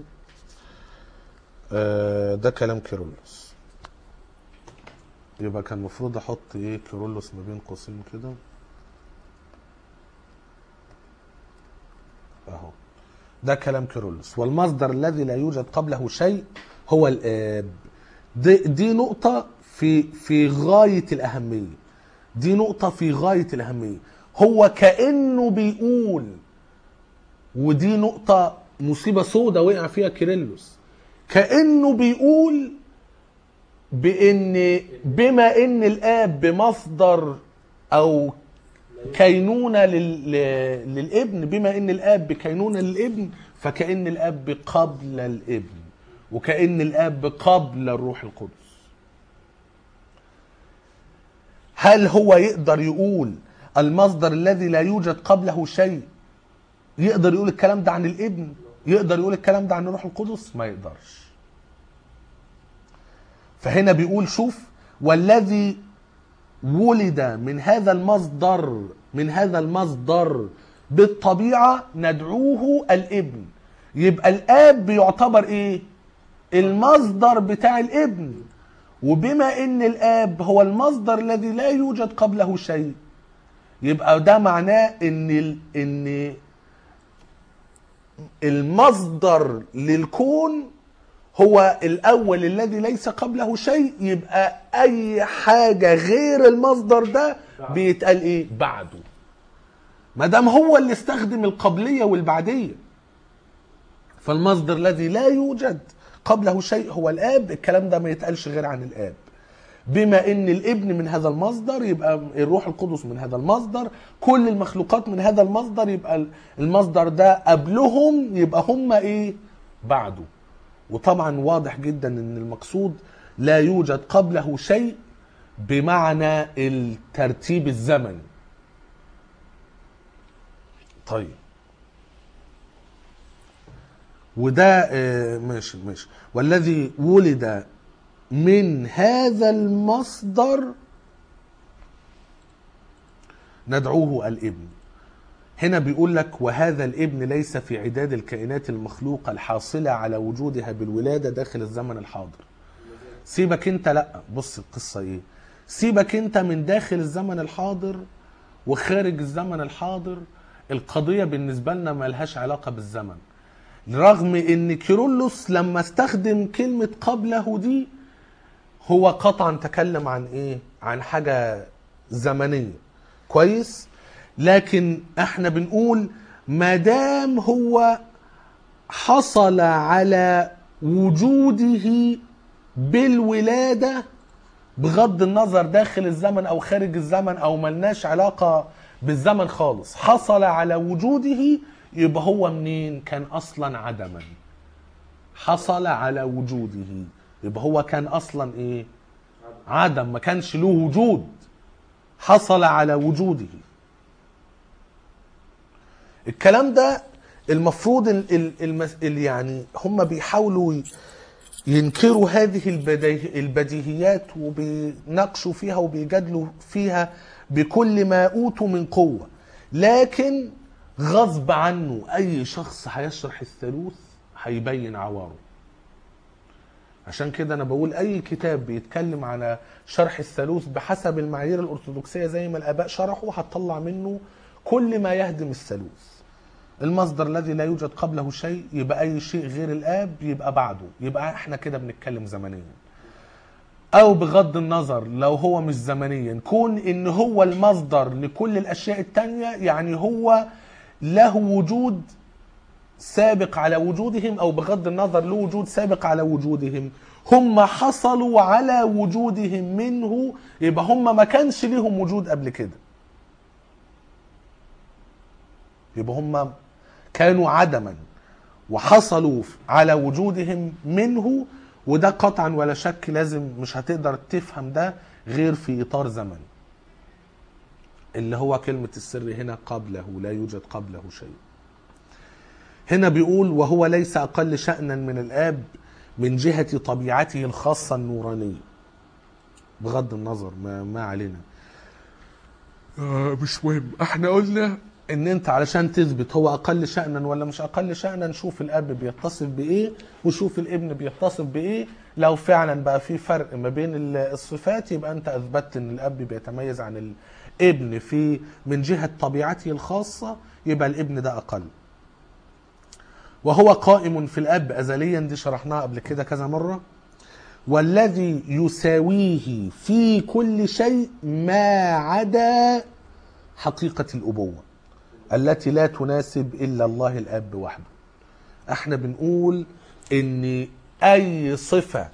آه، ده كلام كيرلس يبقى كان المفروض احط ايه كيرلس ما بين قوسين كده اهو ده كلام كيرلس والمصدر الذي لا يوجد قبله شيء هو الاب دي, دي نقطة في في غاية الأهمية دي نقطة في غاية الأهمية هو كأنه بيقول ودي نقطة مصيبة سودة وقع فيها كيرلس كأنه بيقول بان بما ان الاب مصدر او كينونه لل... ل- للابن بما ان الاب كينونه للابن فكأن الاب قبل الابن وكأن الاب قبل الروح القدس هل هو يقدر يقول المصدر الذي لا يوجد قبله شيء يقدر يقول الكلام ده عن الابن يقدر يقول الكلام ده عن الروح القدس ما يقدرش فهنا بيقول شوف والذي ولد من هذا المصدر من هذا المصدر بالطبيعة ندعوه الابن يبقى الاب بيعتبر ايه المصدر بتاع الابن وبما ان الاب هو المصدر الذي لا يوجد قبله شيء يبقى ده معناه ان ال... ان المصدر للكون هو الاول الذي ليس قبله شيء يبقى اي حاجه غير المصدر ده بيتقال ايه بعده ما دام هو اللي استخدم القبليه والبعديه فالمصدر الذي لا يوجد قبله شيء هو الاب الكلام ده ما يتقالش غير عن الاب بما ان الابن من هذا المصدر يبقى الروح القدس من هذا المصدر كل المخلوقات من هذا المصدر يبقى المصدر ده قبلهم يبقى هم ايه بعده وطبعا واضح جدا ان المقصود لا يوجد قبله شيء بمعنى الترتيب الزمني طيب وده آه، ماشي ماشي والذي ولد من هذا المصدر ندعوه الابن هنا بيقول لك وهذا الابن ليس في عداد الكائنات المخلوقة الحاصلة على وجودها بالولادة داخل الزمن الحاضر سيبك انت لا بص القصة ايه سيبك انت من داخل الزمن الحاضر وخارج الزمن الحاضر القضية بالنسبة لنا ملهاش علاقة بالزمن رغم ان كيرلس لما استخدم كلمة قبله دي هو قطعا تكلم عن ايه عن حاجة زمنية كويس لكن احنا بنقول ما دام هو حصل على وجوده بالولادة بغض النظر داخل الزمن او خارج الزمن او ملناش علاقة بالزمن خالص حصل على وجوده يبقى هو منين كان اصلا عدما حصل على وجوده يبقى هو كان اصلا ايه عدم ما كانش له وجود حصل على وجوده الكلام ده المفروض ال ال المس ال يعني هم بيحاولوا ي- ينكروا هذه البديه البديهيات وبيناقشوا فيها وبيجادلوا فيها بكل ما اوتوا من قوه لكن غصب عنه اي شخص هيشرح الثالوث هيبين عواره عشان كده انا بقول اي كتاب بيتكلم على شرح الثالوث بحسب المعايير الارثوذكسيه زي ما الاباء شرحوا هتطلع منه كل ما يهدم الثالوث المصدر الذي لا يوجد قبله شيء يبقى اي شيء غير الاب يبقى بعده يبقى احنا كده بنتكلم زمنيا او بغض النظر لو هو مش زمنيا كون ان هو المصدر لكل الاشياء التانية يعني هو له وجود سابق على وجودهم او بغض النظر له وجود سابق على وجودهم هم حصلوا على وجودهم منه يبقى هم ما كانش ليهم وجود قبل كده يبقى هم كانوا عدما وحصلوا على وجودهم منه وده قطعا ولا شك لازم مش هتقدر تفهم ده غير في اطار زمني اللي هو كلمة السر هنا قبله لا يوجد قبله شيء هنا بيقول وهو ليس أقل شأنا من الآب من جهة طبيعته الخاصة النورانية بغض النظر ما, ما علينا آه مش مهم احنا قلنا ان انت علشان تثبت هو اقل شأنا ولا مش اقل شأنا شوف الاب بيتصف بايه وشوف الابن بيتصف بايه لو فعلا بقى في فرق ما بين ال- الصفات يبقى انت اثبتت ان الاب بيتميز عن الابن في من جهة طبيعته الخاصة يبقى الابن ده اقل وهو قائم في الاب ازليا دي شرحناها قبل كده كذا مره والذي يساويه في كل شيء ما عدا حقيقه الابوه التي لا تناسب الا الله الاب وحده احنا بنقول ان اي صفه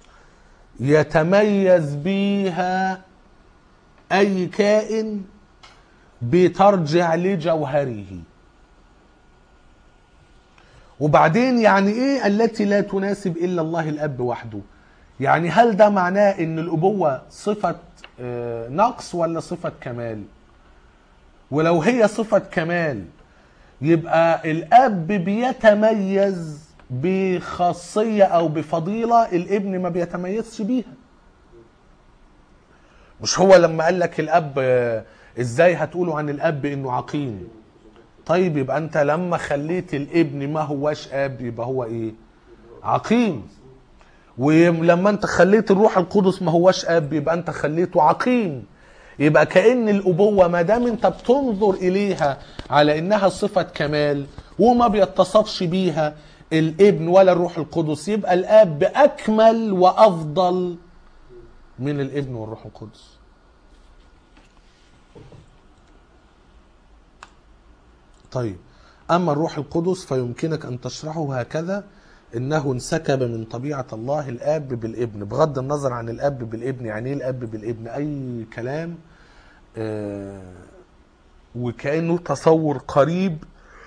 يتميز بيها اي كائن بترجع لجوهره وبعدين يعني ايه التي لا تناسب الا الله الاب وحده يعني هل ده معناه ان الابوه صفه آه، نقص ولا صفه كمال ولو هي صفه كمال يبقى الاب بيتميز بخاصيه او بفضيله الابن ما بيتميزش بيها مش هو لما قال لك الاب آه، ازاي هتقولوا عن الاب انه عقيم طيب يبقى انت لما خليت الابن ما هواش اب يبقى هو ايه عقيم ولما انت خليت الروح القدس ما هواش اب يبقى انت خليته عقيم يبقى كأن الأبوة ما دام انت بتنظر إليها على إنها صفة كمال وما بيتصفش بيها الابن ولا الروح القدس يبقى الاب اكمل وافضل من الابن والروح القدس طيب اما الروح القدس فيمكنك ان تشرحه هكذا انه انسكب من طبيعه الله الاب بالابن بغض النظر عن الاب بالابن يعني ايه الاب بالابن اي كلام آه وكانه تصور قريب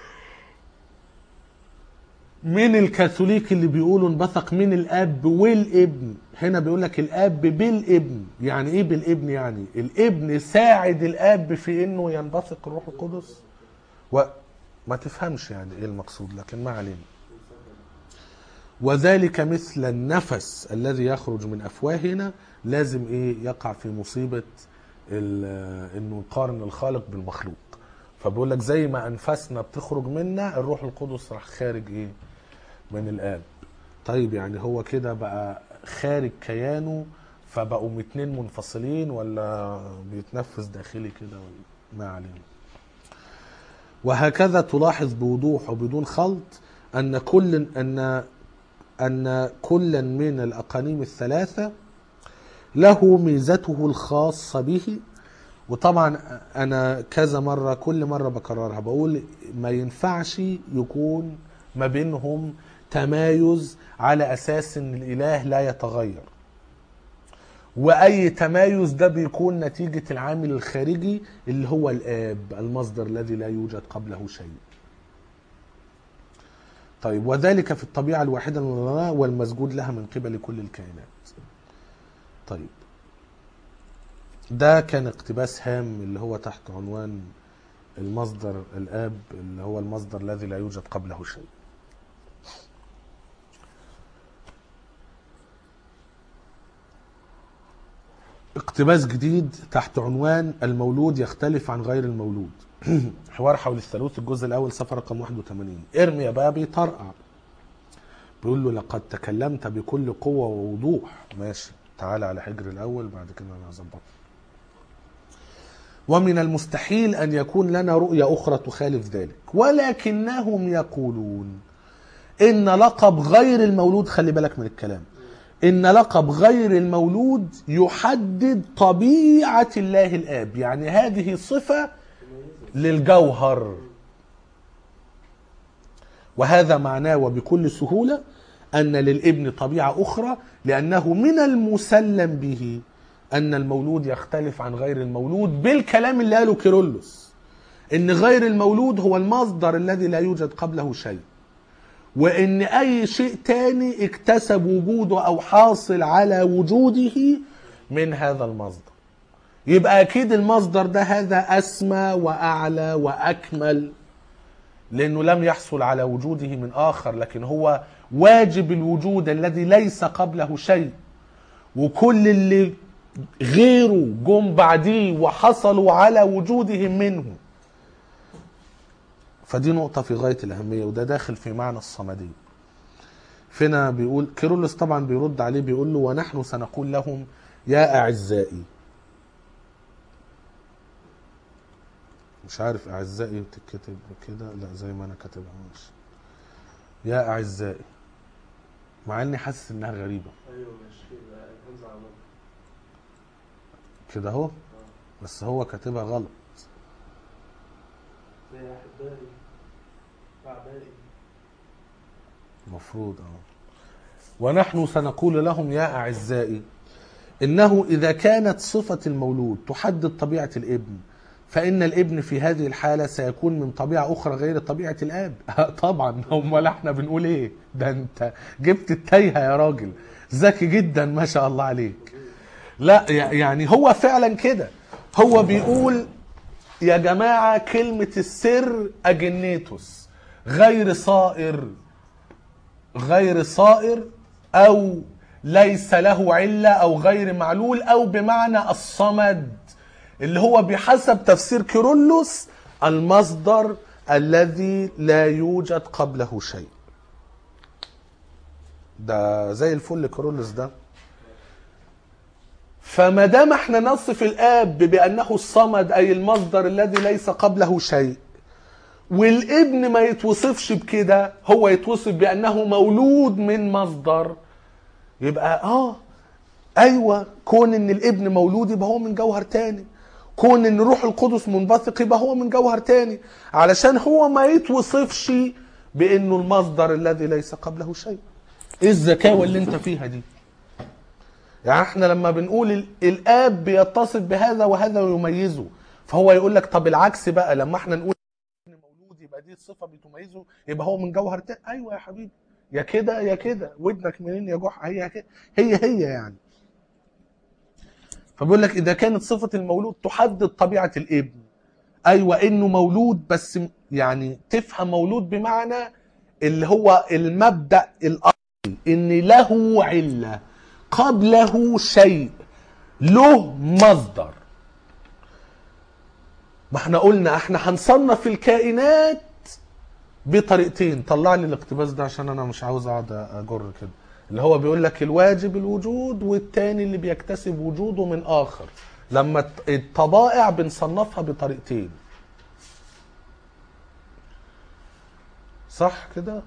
من الكاثوليك اللي بيقولوا انبثق من الاب والابن هنا بيقول لك الاب بالابن يعني ايه بالابن يعني الابن ساعد الاب في انه ينبثق الروح القدس وما تفهمش يعني ايه المقصود لكن ما علينا وذلك مثل النفس الذي يخرج من افواهنا لازم ايه يقع في مصيبه ال- انه يقارن الخالق بالمخلوق فبيقول لك زي ما انفاسنا بتخرج منا الروح القدس راح خارج ايه من الاب طيب يعني هو كده بقى خارج كيانه فبقوا اتنين منفصلين ولا بيتنفس داخلي كده ولا ما علينا وهكذا تلاحظ بوضوح وبدون خلط ان كل ان ان كلا من الاقانيم الثلاثه له ميزته الخاصه به وطبعا انا كذا مره كل مره بكررها بقول ما ينفعش يكون ما بينهم تمايز على اساس ان الاله لا يتغير واي تمايز ده بيكون نتيجه العامل الخارجي اللي هو الاب المصدر الذي لا يوجد قبله شيء طيب وذلك في الطبيعه الواحده والمسجود لها من قبل كل الكائنات طيب ده كان اقتباس هام اللي هو تحت عنوان المصدر الاب اللي هو المصدر الذي لا يوجد قبله شيء اقتباس جديد تحت عنوان المولود يختلف عن غير المولود حوار حول الثالوث الجزء الاول صفحه رقم 81 ارمي يا بابي طرقع بيقول له لقد تكلمت بكل قوه ووضوح ماشي تعالى على حجر الاول بعد كده انا هظبطه ومن المستحيل ان يكون لنا رؤيه اخرى تخالف ذلك ولكنهم يقولون ان لقب غير المولود خلي بالك من الكلام ان لقب غير المولود يحدد طبيعه الله الاب يعني هذه صفه للجوهر وهذا معناه وبكل سهوله ان للابن طبيعه اخرى لانه من المسلم به ان المولود يختلف عن غير المولود بالكلام اللي قاله كيرلس ان غير المولود هو المصدر الذي لا يوجد قبله شيء وان اي شيء تاني اكتسب وجوده او حاصل على وجوده من هذا المصدر يبقى اكيد المصدر ده هذا اسمى واعلى واكمل لانه لم يحصل على وجوده من اخر لكن هو واجب الوجود الذي ليس قبله شيء وكل اللي غيره جم بعديه وحصلوا على وجودهم منه فدي نقطة في غاية الأهمية وده داخل في معنى الصمدية فينا بيقول كيرلس طبعا بيرد عليه بيقول له ونحن سنقول لهم يا أعزائي مش عارف أعزائي تتكتب كده لا زي ما أنا كاتبها ماشي يا أعزائي مع إني حاسس إنها غريبة ايوه ماشي كده همزه على مضى. كده أهو بس هو كاتبها غلط زي احبائي اعدائي المفروض اه ونحن سنقول لهم يا أعزائي إنه إذا كانت صفة المولود تحدد طبيعة الابن فإن الابن في هذه الحالة سيكون من طبيعة أخرى غير طبيعة الآب طبعا أمال احنا بنقول إيه ده أنت جبت التايهة يا راجل ذكي جدا ما شاء الله عليك لا يعني هو فعلا كده هو بيقول يا جماعة كلمة السر أجنيتوس غير صائر غير صائر أو ليس له علة أو غير معلول أو بمعنى الصمد اللي هو بحسب تفسير كيرلس المصدر الذي لا يوجد قبله شيء ده زي الفل كيرلس ده فما دام احنا نصف الاب بانه الصمد اي المصدر الذي ليس قبله شيء والابن ما يتوصفش بكده هو يتوصف بانه مولود من مصدر يبقى اه ايوه كون ان الابن مولود يبقى هو من جوهر تاني كون ان روح القدس منبثق يبقى هو من جوهر تاني علشان هو ما يتوصفش بانه المصدر الذي ليس قبله شيء ايه الذكاوه اللي انت فيها دي يعني احنا لما بنقول ال- الاب بيتصف بهذا وهذا ويميزه فهو يقول لك طب العكس بقى لما احنا نقول إن مولود يبقى دي الصفه بتميزه يبقى هو من جوهر تاني ايوه يا حبيبي يا كده يا كده ودنك منين يا جحا هي كده هي هي يعني فبيقول لك اذا كانت صفه المولود تحدد طبيعه الابن ايوه انه مولود بس م- يعني تفهم مولود بمعنى اللي هو المبدا الاصلي ان له عله قبله شيء له مصدر ما احنا قلنا احنا هنصنف الكائنات بطريقتين طلع لي الاقتباس ده عشان انا مش عاوز اقعد اجر كده اللي هو بيقول لك الواجب الوجود والتاني اللي بيكتسب وجوده من اخر لما الط- الطبائع بنصنفها بطريقتين صح كده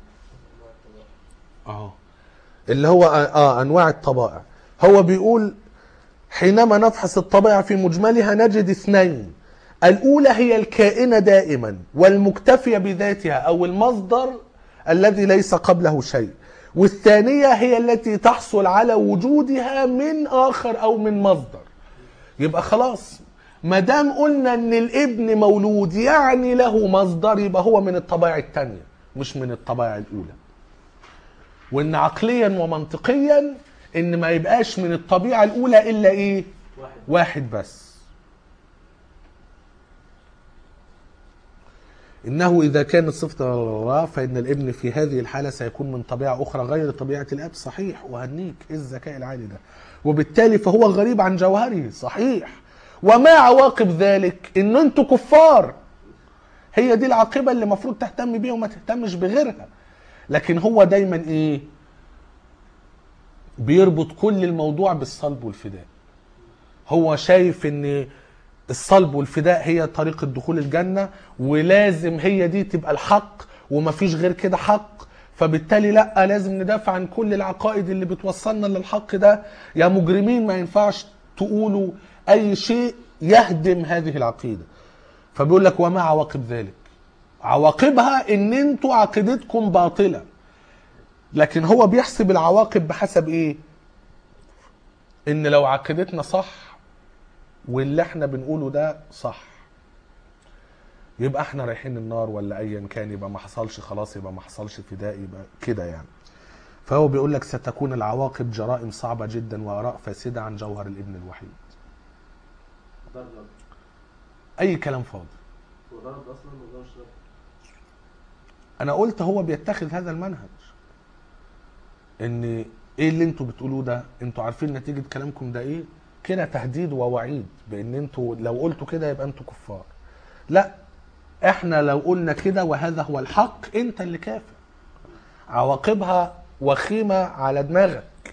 اه اللي هو اه انواع الطبائع هو بيقول حينما نفحص الطبائع في مجملها نجد اثنين الأولى هي الكائنة دائما والمكتفية بذاتها أو المصدر الذي ليس قبله شيء والثانية هي التي تحصل على وجودها من آخر أو من مصدر يبقى خلاص ما دام قلنا ان الابن مولود يعني له مصدر يبقى هو من الطبائع الثانيه مش من الطبائع الاولى وان عقليا ومنطقيا ان ما يبقاش من الطبيعه الاولى الا ايه واحد واحد بس إنه إذا كانت صفة الله فإن الابن في هذه الحالة سيكون من طبيعة أخرى غير طبيعة الأب صحيح وهنيك إيه الذكاء العالي ده وبالتالي فهو غريب عن جوهره صحيح وما عواقب ذلك إن أنتوا كفار هي دي العاقبة اللي المفروض تهتم بيها وما تهتمش بغيرها لكن هو دايما إيه بيربط كل الموضوع بالصلب والفداء هو شايف ان الصلب والفداء هي طريقة دخول الجنة ولازم هي دي تبقى الحق ومفيش غير كده حق فبالتالي لا لازم ندافع عن كل العقائد اللي بتوصلنا للحق ده يا مجرمين ما ينفعش تقولوا اي شيء يهدم هذه العقيدة فبيقول لك وما عواقب ذلك عواقبها ان انتوا عقيدتكم باطلة لكن هو بيحسب العواقب بحسب ايه ان لو عقيدتنا صح واللي احنا بنقوله ده صح يبقى احنا رايحين النار ولا ايا كان يبقى ما حصلش خلاص يبقى ما حصلش فداء يبقى كده يعني فهو بيقول لك ستكون العواقب جرائم صعبة جدا وآراء فاسدة عن جوهر الابن الوحيد ده الرد أي كلام فاضي هو ده رد اصلا ولا مش رد؟ أنا قلت هو بيتخذ هذا المنهج إن إيه اللي أنتوا بتقولوه ده أنتوا عارفين نتيجة كلامكم ده إيه كده تهديد ووعيد بإن أنتوا لو قلتوا كده يبقى أنتوا كفار لا احنا لو قلنا كده وهذا هو الحق انت اللي كافر عواقبها وخيمة على دماغك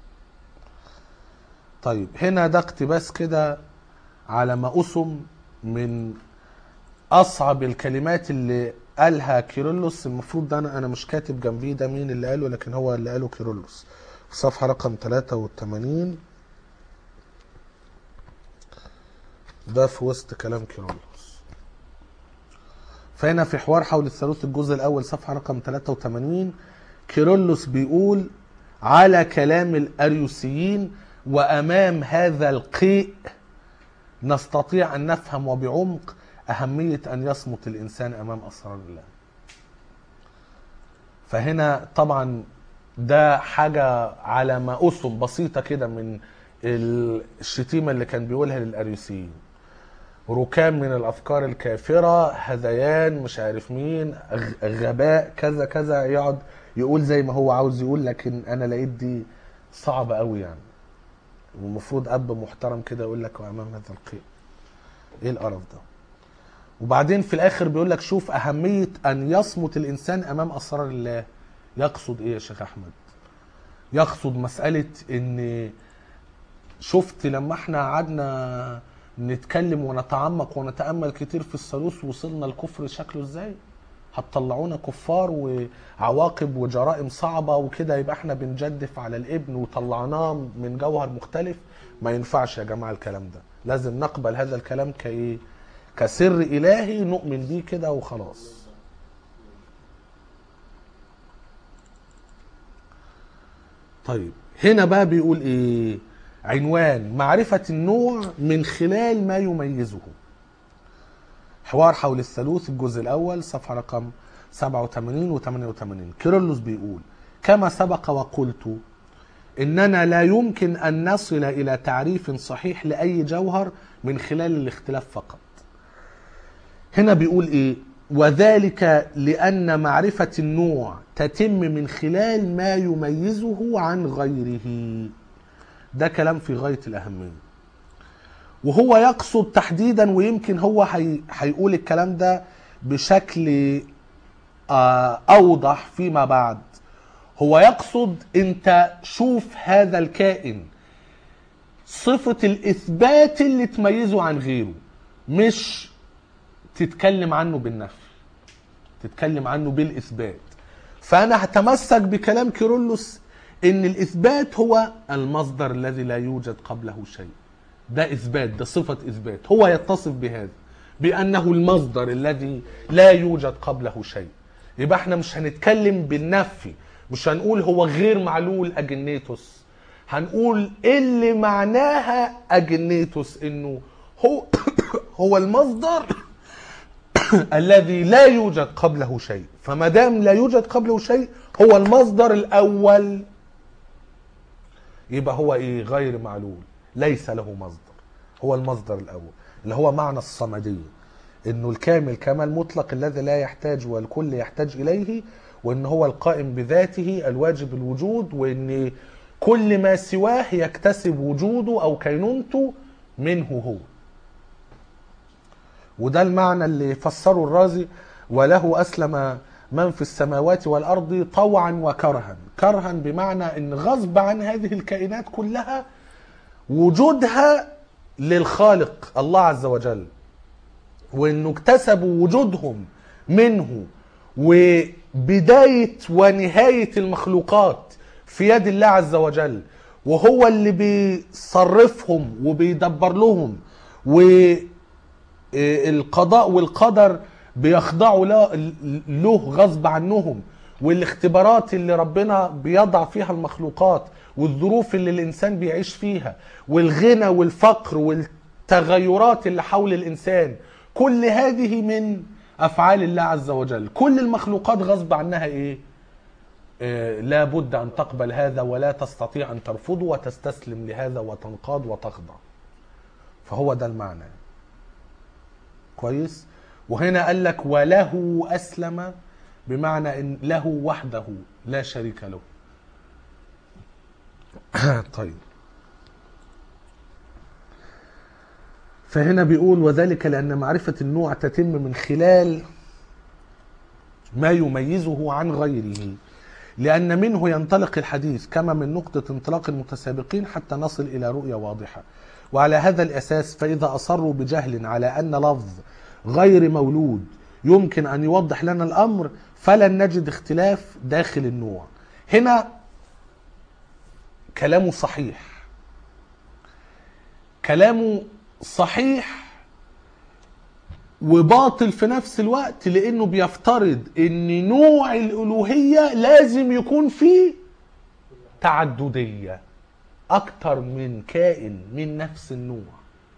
طيب هنا ده اقتباس كده على ما أسم من أصعب الكلمات اللي قالها كيرلس المفروض ده أنا أنا مش كاتب جنبيه ده مين اللي قاله لكن هو اللي قاله كيرلس في صفحة رقم 83 ده في وسط كلام كيرلس فهنا في حوار حول الثالوث الجزء الاول صفحه رقم 83 كيرلس بيقول على كلام الاريوسيين وامام هذا القيء نستطيع ان نفهم وبعمق اهميه ان يصمت الانسان امام اسرار الله. فهنا طبعا ده حاجه على ما اسم بسيطه كده من الشتيمه اللي كان بيقولها للاريوسيين. ركام من الافكار الكافره هذيان مش عارف مين غ- غباء كذا كذا يقعد يقول زي ما هو عاوز يقول لكن انا لقيت دي صعبه قوي يعني والمفروض اب محترم كده يقول لك وامام هذا القيء ايه القرف ده وبعدين في الاخر بيقول لك شوف اهميه ان يصمت الانسان امام اسرار الله يقصد ايه يا شيخ احمد يقصد مساله ان شفت لما احنا قعدنا نتكلم ونتعمق ونتامل كتير في الثالوث وصلنا الكفر شكله ازاي هتطلعونا كفار وعواقب وجرائم صعبه وكده يبقى احنا بنجدف على الابن وطلعناه من جوهر مختلف ما ينفعش يا جماعه الكلام ده لازم نقبل هذا الكلام كايه كسر الهي نؤمن بيه كده وخلاص طيب هنا بقى بيقول ايه عنوان معرفة النوع من خلال ما يميزه حوار حول الثالوث الجزء الأول صفحة رقم 87 و 88 كيرلس بيقول كما سبق وقلت إننا لا يمكن أن نصل إلى تعريف صحيح لأي جوهر من خلال الاختلاف فقط هنا بيقول إيه وذلك لأن معرفة النوع تتم من خلال ما يميزه عن غيره ده كلام في غاية الأهمية وهو يقصد تحديدا ويمكن هو هي- هيقول الكلام ده بشكل آه، أوضح فيما بعد هو يقصد أنت شوف هذا الكائن صفة الإثبات اللي تميزه عن غيره مش تتكلم عنه بالنفي تتكلم عنه بالإثبات فأنا هتمسك بكلام كيرلس إن الإثبات هو المصدر الذي لا يوجد قبله شيء ده إثبات ده صفة إثبات هو يتصف بهذا بأنه المصدر الذي لا يوجد قبله شيء يبقى احنا مش هنتكلم بالنفي مش هنقول هو غير معلول أجنيتوس هنقول إيه اللي معناها أجنيتوس إنه هو هو المصدر الذي لا يوجد قبله شيء فما دام لا يوجد قبله شيء هو المصدر الاول يبقى هو ايه غير معلول ليس له مصدر هو المصدر الاول اللي هو معنى الصمديه انه الكامل كمال مطلق الذي لا يحتاج والكل يحتاج اليه وان هو القائم بذاته الواجب الوجود وان كل ما سواه يكتسب وجوده او كينونته منه هو وده المعنى اللي فسره الرازي وله أسلم من في السماوات والأرض طوعا وكرها كرها بمعنى أن غصب عن هذه الكائنات كلها وجودها للخالق الله عز وجل وأنه اكتسبوا وجودهم منه وبداية ونهاية المخلوقات في يد الله عز وجل وهو اللي بيصرفهم وبيدبر لهم و القضاء والقدر بيخضعوا له- له غصب عنهم والاختبارات اللي ربنا بيضع فيها المخلوقات والظروف اللي الانسان بيعيش فيها والغنى والفقر والتغيرات اللي حول الانسان كل هذه من افعال الله عز وجل كل المخلوقات غصب عنها ايه آه، لا بد ان تقبل هذا ولا تستطيع ان ترفضه وتستسلم لهذا وتنقاد وتخضع فهو ده المعنى كويس وهنا قال لك وله اسلم بمعنى ان له وحده لا شريك له طيب فهنا بيقول وذلك لان معرفه النوع تتم من خلال ما يميزه عن غيره لأن منه ينطلق الحديث كما من نقطة انطلاق المتسابقين حتى نصل إلى رؤية واضحة وعلى هذا الأساس فإذا أصروا بجهل على أن لفظ غير مولود يمكن أن يوضح لنا الأمر فلن نجد اختلاف داخل النوع هنا كلامه صحيح كلامه صحيح وباطل في نفس الوقت لانه بيفترض ان نوع الالوهيه لازم يكون فيه تعدديه اكتر من كائن من نفس النوع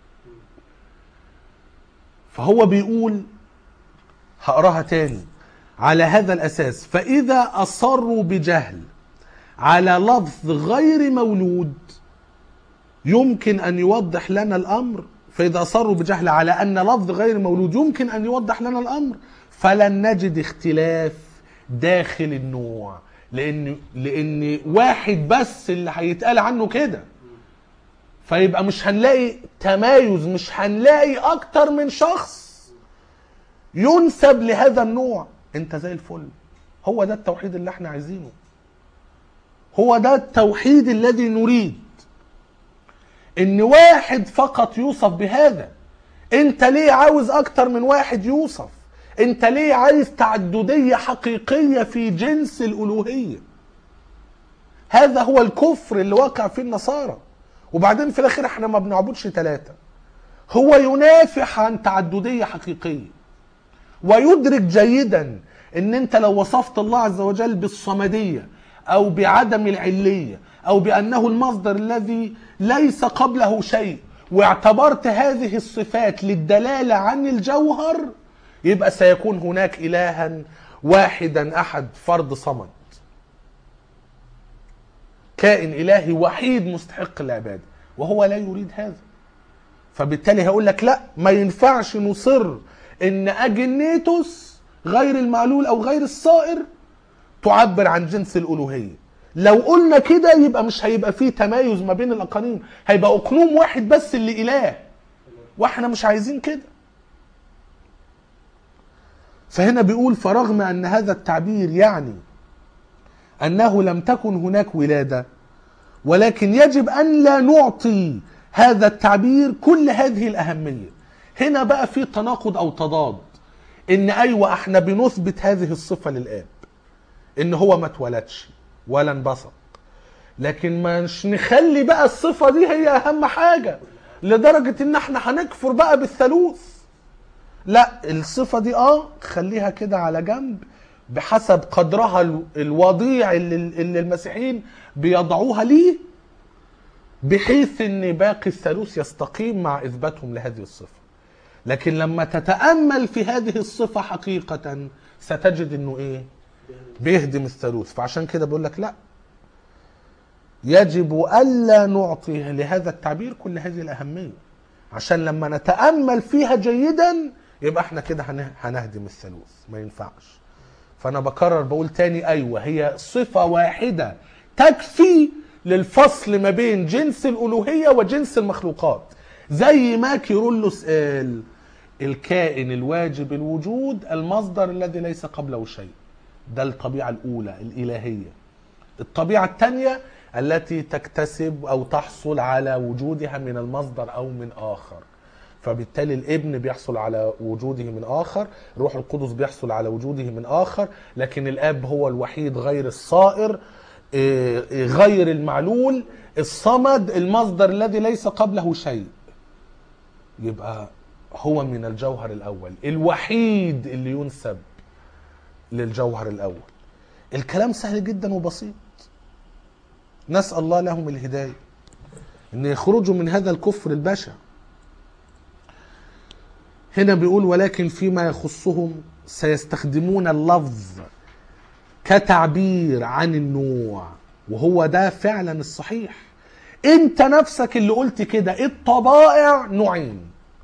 فهو بيقول هقراها تاني على هذا الاساس فاذا اصروا بجهل على لفظ غير مولود يمكن ان يوضح لنا الامر فاذا اصروا بجهل على ان لفظ غير مولود يمكن ان يوضح لنا الامر فلن نجد اختلاف داخل النوع لان لان واحد بس اللي هيتقال عنه كده فيبقى مش هنلاقي تمايز مش هنلاقي اكتر من شخص ينسب لهذا النوع انت زي الفل هو ده التوحيد اللي احنا عايزينه هو ده التوحيد الذي نريد ان واحد فقط يوصف بهذا انت ليه عاوز اكتر من واحد يوصف انت ليه عايز تعددية حقيقية في جنس الالوهية هذا هو الكفر اللي وقع فيه النصارى وبعدين في الاخير احنا ما بنعبدش ثلاثة هو ينافح عن تعددية حقيقية ويدرك جيدا ان انت لو وصفت الله عز وجل بالصمدية او بعدم العلية او بانه المصدر الذي ليس قبله شيء واعتبرت هذه الصفات للدلالة عن الجوهر يبقى سيكون هناك الها واحدا احد فرد صمد كائن الهي وحيد مستحق العباده وهو لا يريد هذا فبالتالي هقول لك لا ما ينفعش نصر ان اجنيتوس غير المعلول او غير الصائر تعبر عن جنس الالوهيه لو قلنا كده يبقى مش هيبقى فيه تمايز ما بين الاقانيم هيبقى اقنوم واحد بس اللي اله واحنا مش عايزين كده فهنا بيقول فرغم ان هذا التعبير يعني انه لم تكن هناك ولاده ولكن يجب ان لا نعطي هذا التعبير كل هذه الاهميه هنا بقى في تناقض او تضاد ان ايوه احنا بنثبت هذه الصفه للاب ان هو ما اتولدش ولا انبسط لكن مش نخلي بقى الصفه دي هي اهم حاجه لدرجه ان احنا هنكفر بقى بالثالوث لا الصفه دي اه خليها كده على جنب بحسب قدرها ال- الوضيع اللي, اللي المسيحيين بيضعوها ليه بحيث ان باقي الثالوث يستقيم مع اثباتهم لهذه الصفه لكن لما تتامل في هذه الصفه حقيقه ستجد انه ايه بيهدم الثالوث فعشان كده بقول لك لا يجب الا نعطي لهذا التعبير كل هذه الاهميه عشان لما نتامل فيها جيدا يبقى احنا كده هن- هنهدم الثالوث ما ينفعش فانا بكرر بقول تاني ايوه هي صفه واحده تكفي للفصل ما بين جنس الالوهيه وجنس المخلوقات زي ما كيرلس قال الكائن الواجب الوجود المصدر الذي ليس قبله شيء ده الطبيعه الاولى الالهيه الطبيعه الثانيه التي تكتسب او تحصل على وجودها من المصدر او من اخر فبالتالي الابن بيحصل على وجوده من اخر الروح القدس بيحصل على وجوده من اخر لكن الاب هو الوحيد غير الصائر إيه، إيه، غير المعلول الصمد المصدر الذي ليس قبله شيء يبقى هو من الجوهر الاول الوحيد اللي ينسب للجوهر الاول الكلام سهل جدا وبسيط نسال الله لهم الهدايه ان يخرجوا من هذا الكفر البشع هنا بيقول ولكن فيما يخصهم سيستخدمون اللفظ كتعبير عن النوع وهو ده فعلا الصحيح انت نفسك اللي قلت كده الطبائع نوعين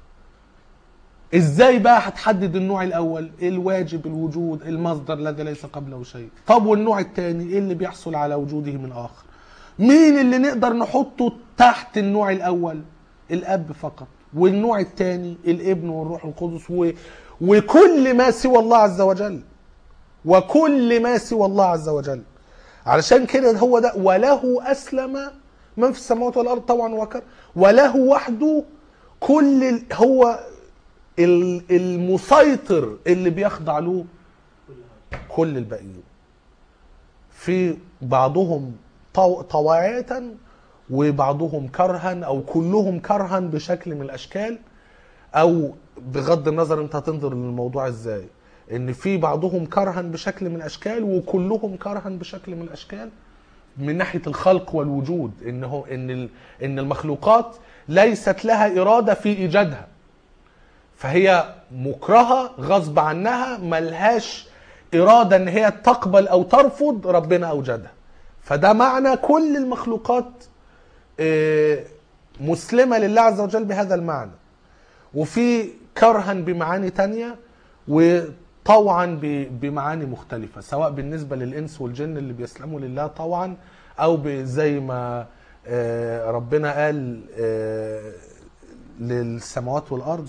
ازاي بقى هتحدد النوع الاول الواجب الوجود المصدر الذي ليس قبله شيء طب والنوع الثاني ايه اللي بيحصل على وجوده من اخر مين اللي نقدر نحطه تحت النوع الاول الاب فقط والنوع الثاني الابن والروح القدس و... وكل ما سوى الله عز وجل وكل ما سوى الله عز وجل علشان كده هو ده وله اسلم من في السماوات والارض طوعا وكر وله وحده كل ال... هو ال- المسيطر اللي بيخضع له كل الباقيين في بعضهم طو- طواعية وبعضهم كرها او كلهم كرها بشكل من الاشكال او بغض النظر انت هتنظر للموضوع ازاي ان في بعضهم كرها بشكل من الاشكال وكلهم كرها بشكل من الاشكال من ناحيه الخلق والوجود ان هو ان ال- ان المخلوقات ليست لها اراده في ايجادها فهي مكرهه غصب عنها ملهاش اراده ان هي تقبل او ترفض ربنا اوجدها فده معنى كل المخلوقات آه، مسلمه لله عز وجل بهذا المعنى وفي كرها بمعاني تانية وطوعا ب- بمعاني مختلفة سواء بالنسبة للإنس والجن اللي بيسلموا لله طوعا أو ب- زي ما آه، ربنا قال آه، للسماوات والأرض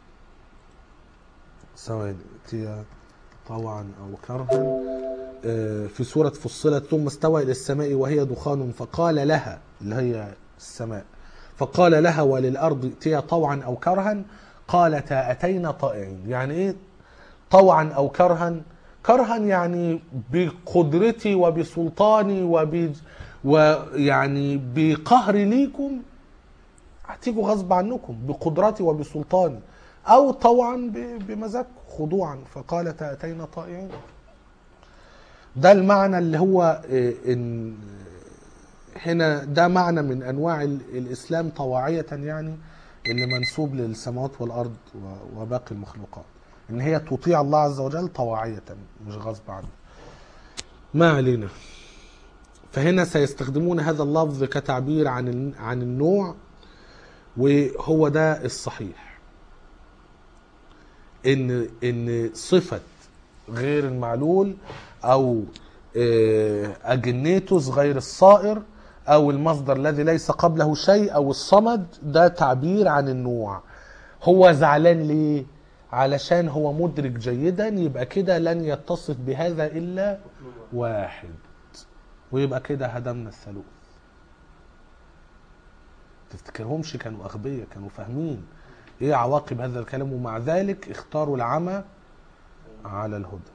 ثواني ائتيا طوعا أو كرها آه، في سورة فصلت ثم استوى إلى السماء وهي دخان فقال لها اللي هي السماء فقال لها وللأرض ائتيا طوعا أو كرها قالتا أتينا طائعين يعني إيه طوعا أو كرها كرها يعني بقدرتي وبسلطاني وب ويعني بقهري ليكم هتيجوا غصب عنكم بقدرتي وبسلطاني او طوعا ب- بمزاجكم خضوعا فقالت اتينا طائعين ده المعنى اللي هو إيه، ان هنا ده معنى من انواع ال- الاسلام طواعيه يعني اللي منسوب للسماوات والارض و- وباقي المخلوقات ان هي تطيع الله عز وجل طواعيه مش غصب عنه ما علينا فهنا سيستخدمون هذا اللفظ كتعبير عن ال- عن النوع وهو ده الصحيح ان ان صفه غير المعلول او آه، اجنيتوس غير الصائر او المصدر الذي ليس قبله شيء او الصمد ده تعبير عن النوع هو زعلان ليه علشان هو مدرك جيدا يبقى كده لن يتصف بهذا الا واحد ويبقى كده هدمنا الثالوث تفتكرهمش كانوا اغبياء كانوا فاهمين ايه عواقب هذا الكلام ومع ذلك اختاروا العمى على الهدى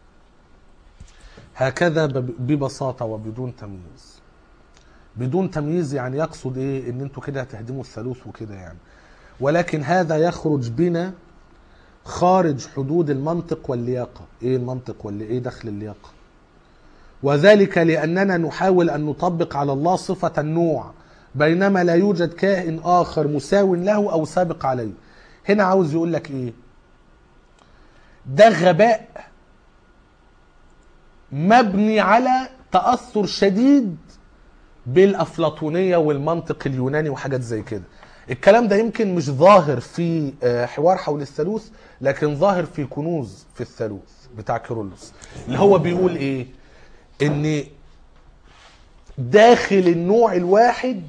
هكذا بب- ببساطه وبدون تمييز بدون تمييز يعني يقصد ايه ان انتوا كده هتهدموا الثالوث وكده يعني ولكن هذا يخرج بنا خارج حدود المنطق واللياقه ايه المنطق واللي ايه دخل اللياقه وذلك لأننا نحاول أن نطبق على الله صفة النوع بينما لا يوجد كائن آخر مساو له أو سابق عليه هنا عاوز يقول لك إيه ده غباء مبني على تأثر شديد بالأفلاطونية والمنطق اليوناني وحاجات زي كده الكلام ده يمكن مش ظاهر في آه، حوار حول الثالوث لكن ظاهر في كنوز في الثالوث بتاع كيرلس اللي هو بيقول ايه ان داخل النوع الواحد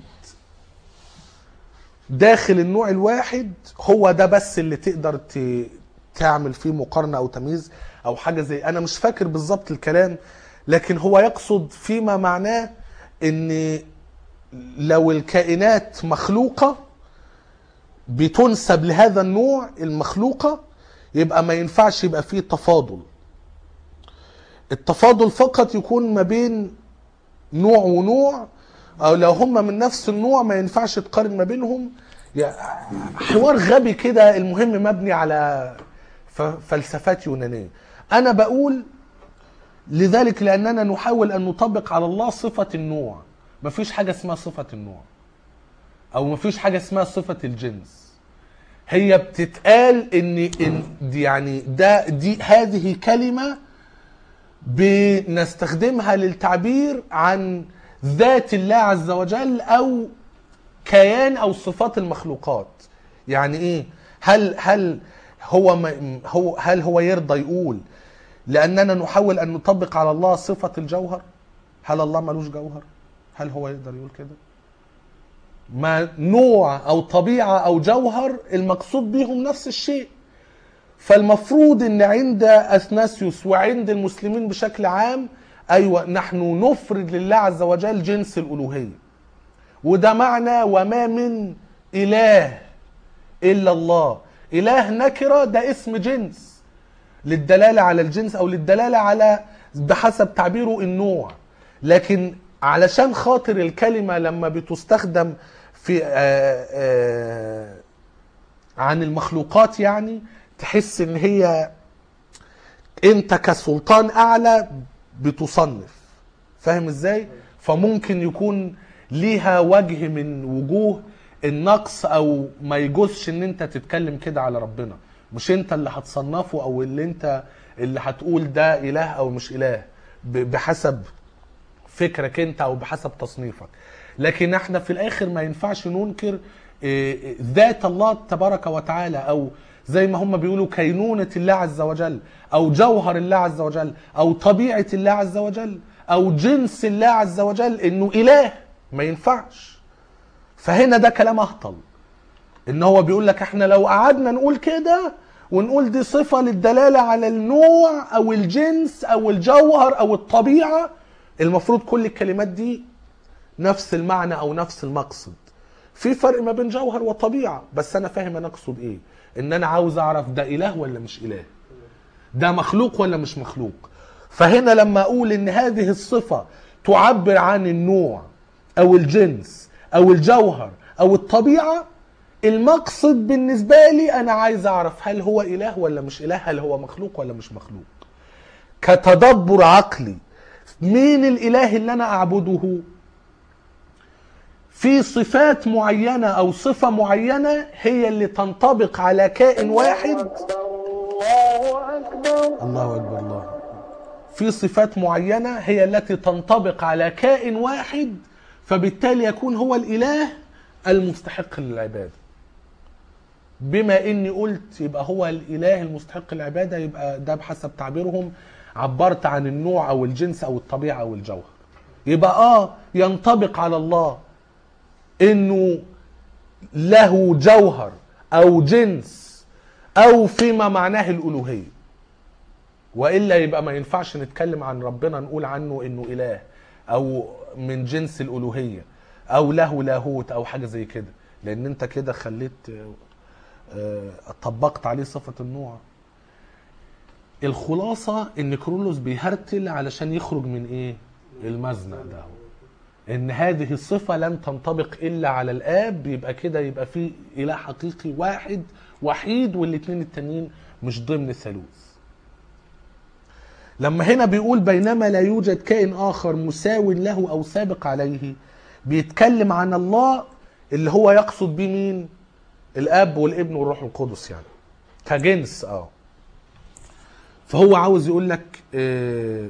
داخل النوع الواحد هو ده بس اللي تقدر ت- تعمل فيه مقارنة او تمييز او حاجة زي انا مش فاكر بالظبط الكلام لكن هو يقصد فيما معناه ان لو الكائنات مخلوقة بتنسب لهذا النوع المخلوقة يبقى ما ينفعش يبقى فيه تفاضل التفاضل فقط يكون ما بين نوع ونوع او لو هم من نفس النوع ما ينفعش تقارن ما بينهم يا- حوار غبي كده المهم مبني على ف- فلسفات يونانية انا بقول لذلك لاننا نحاول ان نطبق على الله صفة النوع مفيش حاجة اسمها صفة النوع او مفيش حاجة اسمها صفة الجنس هي بتتقال ان ان دي يعني ده دي هذه كلمه بنستخدمها للتعبير عن ذات الله عز وجل او كيان او صفات المخلوقات يعني ايه هل هل هو ما هو هل هو يرضى يقول لاننا نحاول ان نطبق على الله صفه الجوهر هل الله ملوش جوهر هل هو يقدر يقول كده ما نوع او طبيعه او جوهر المقصود بيهم نفس الشيء فالمفروض ان عند اثناسيوس وعند المسلمين بشكل عام ايوه نحن نفرد لله عز وجل جنس الالوهيه وده معنى وما من اله الا الله اله نكره ده اسم جنس للدلاله على الجنس او للدلاله على بحسب تعبيره النوع لكن علشان خاطر الكلمه لما بتستخدم في آآ آآ عن المخلوقات يعني تحس ان هي انت كسلطان اعلى بتصنف فاهم ازاي فممكن يكون ليها وجه من وجوه النقص او ما يجوزش ان انت تتكلم كده على ربنا مش انت اللي هتصنفه او اللي انت اللي هتقول ده اله او مش اله ب- بحسب فكرك انت او بحسب تصنيفك لكن احنا في الاخر ما ينفعش ننكر إيه، إيه، ذات الله تبارك وتعالى او زي ما هم بيقولوا كينونة الله عز وجل او جوهر الله عز وجل او طبيعة الله عز وجل او جنس الله عز وجل انه اله ما ينفعش فهنا ده كلام اهطل ان هو بيقول لك احنا لو قعدنا نقول كده ونقول دي صفة للدلالة على النوع او الجنس او الجوهر او الطبيعة المفروض كل الكلمات دي نفس المعنى او نفس المقصد في فرق ما بين جوهر وطبيعه بس انا فاهم انا اقصد ايه ان انا عاوز اعرف ده اله ولا مش اله ده مخلوق ولا مش مخلوق فهنا لما اقول ان هذه الصفه تعبر عن النوع او الجنس او الجوهر او الطبيعه المقصد بالنسبه لي انا عايز اعرف هل هو اله ولا مش اله هل هو مخلوق ولا مش مخلوق كتدبر عقلي مين الاله اللي انا اعبده في صفات معينه او صفه معينه هي اللي تنطبق على كائن واحد الله أكبر الله اكبر الله أكبر. في صفات معينه هي التي تنطبق على كائن واحد فبالتالي يكون هو الاله المستحق للعباده بما اني قلت يبقى هو الاله المستحق للعباده يبقى ده بحسب تعبيرهم عبرت عن النوع او الجنس او الطبيعه او الجوهر يبقى اه ينطبق على الله انه له جوهر او جنس او فيما معناه الالوهيه والا يبقى ما ينفعش نتكلم عن ربنا نقول عنه انه اله او من جنس الالوهيه او له لاهوت او حاجه زي كده لان انت كده خليت آه، آه، طبقت عليه صفه النوع الخلاصه ان كرولوس بيهرتل علشان يخرج من ايه المزنق ده ان هذه الصفه لن تنطبق الا على الاب يبقى كده يبقى في اله حقيقي واحد وحيد والاثنين التانيين مش ضمن الثالوث لما هنا بيقول بينما لا يوجد كائن اخر مساو له او سابق عليه بيتكلم عن الله اللي هو يقصد بيه مين الاب والابن والروح القدس يعني كجنس اه فهو عاوز يقول لك آه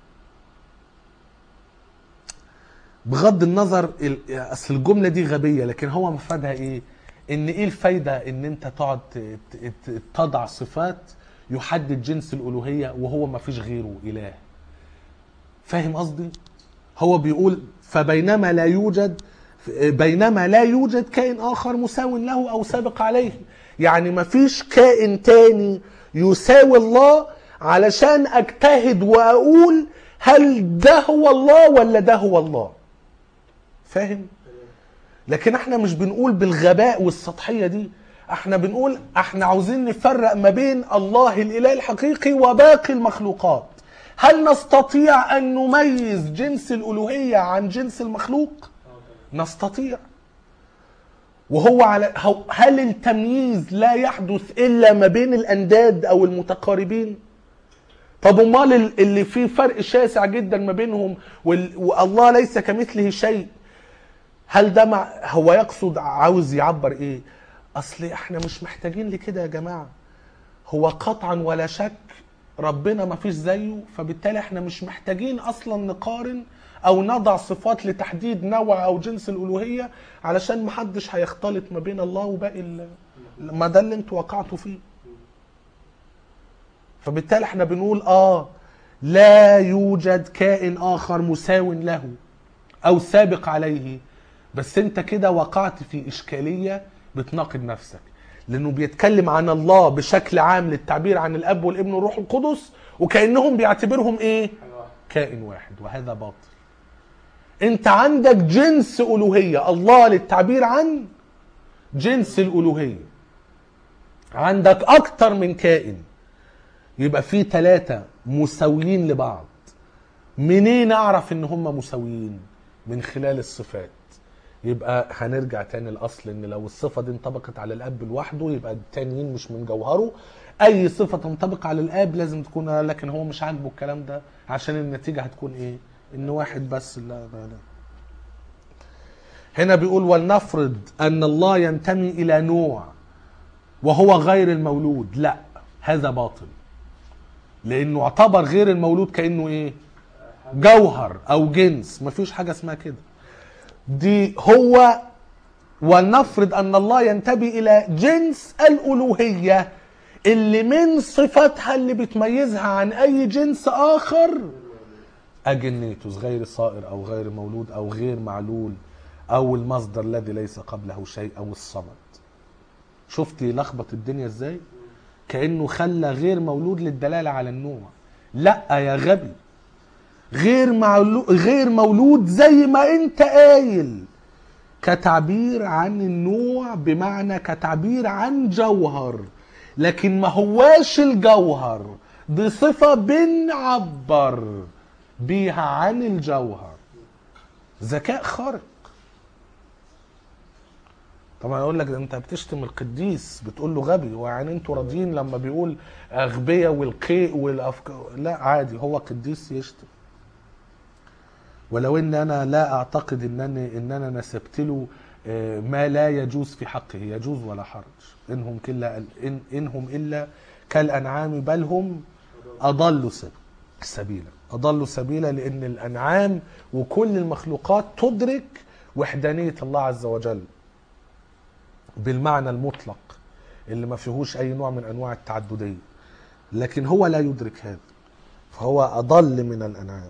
بغض النظر ال- اصل الجمله دي غبيه لكن هو مفادها ايه ان ايه الفايده ان انت تقعد ت- ت- ت- تضع صفات يحدد جنس الالوهيه وهو ما فيش غيره اله فاهم قصدي هو بيقول فبينما لا يوجد بينما لا يوجد كائن اخر مساو له او سابق عليه يعني ما فيش كائن تاني يساوي الله علشان اجتهد واقول هل ده هو الله ولا ده هو الله فاهم لكن احنا مش بنقول بالغباء والسطحيه دي احنا بنقول احنا عاوزين نفرق ما بين الله الاله الحقيقي وباقي المخلوقات هل نستطيع ان نميز جنس الالوهيه عن جنس المخلوق نستطيع وهو على هو- هل التمييز لا يحدث الا ما بين الانداد او المتقاربين طب امال ال- اللي فيه فرق شاسع جدا ما بينهم وال- والله ليس كمثله شيء هل ده مع هو يقصد عاوز يعبر ايه اصل احنا مش محتاجين لكده يا جماعه هو قطعا ولا شك ربنا ما فيش زيه فبالتالي احنا مش محتاجين اصلا نقارن او نضع صفات لتحديد نوع او جنس الالوهيه علشان محدش هيختلط ما بين الله وباقي ال- ما ده اللي انتوا وقعتوا فيه فبالتالي احنا بنقول اه لا يوجد كائن اخر مساو له او سابق عليه بس انت كده وقعت في اشكاليه بتناقض نفسك لانه بيتكلم عن الله بشكل عام للتعبير عن الاب والابن والروح القدس وكانهم بيعتبرهم ايه حاجه واحده كائن واحد وهذا باطل انت عندك جنس الوهيه الله للتعبير عن جنس الالوهيه عندك اكتر من كائن يبقى في ثلاثه مساويين لبعض منين اعرف ان هم مساويين من خلال الصفات يبقى هنرجع تاني الاصل ان لو الصفه دي انطبقت على الاب لوحده يبقى التانيين مش من جوهره اي صفه تنطبق على الاب لازم تكون لكن هو مش عاجبه الكلام ده عشان النتيجه هتكون ايه ان واحد بس لا لا لا هنا بيقول ولنفرض ان الله ينتمي الى نوع وهو غير المولود لا هذا باطل لانه اعتبر غير المولود كانه ايه جوهر او جنس مفيش حاجه اسمها كده دي هو ولنفرض ان الله ينتمي الى جنس الالوهيه اللي من صفاتها اللي بتميزها عن اي جنس اخر اجنيتوس غير صائر او غير مولود او غير معلول او المصدر الذي ليس قبله شيء او الصمد شفتي لخبط الدنيا ازاي كانه خلى غير مولود للدلاله على النوع لا يا غبي غير معلو... غير مولود زي ما انت قايل كتعبير عن النوع بمعنى كتعبير عن جوهر لكن ما هواش الجوهر دي صفة بنعبر بيها عن الجوهر ذكاء خارق طبعا اقول لك ده انت بتشتم القديس بتقول له غبي ويعني انتوا راضيين لما بيقول اغبياء والقيء والافكار لا عادي هو قديس يشتم ولو ان انا لا اعتقد انني ان انا نسبت له آه، ما لا يجوز في حقه يجوز ولا حرج انهم كلا إن انهم الا كالانعام بل هم اضلوا سب- سبيلا اضلوا سبيلا لان الانعام وكل المخلوقات تدرك وحدانيه الله عز وجل بالمعنى المطلق اللي ما فيهوش اي نوع من انواع التعدديه لكن هو لا يدرك هذا فهو اضل من الانعام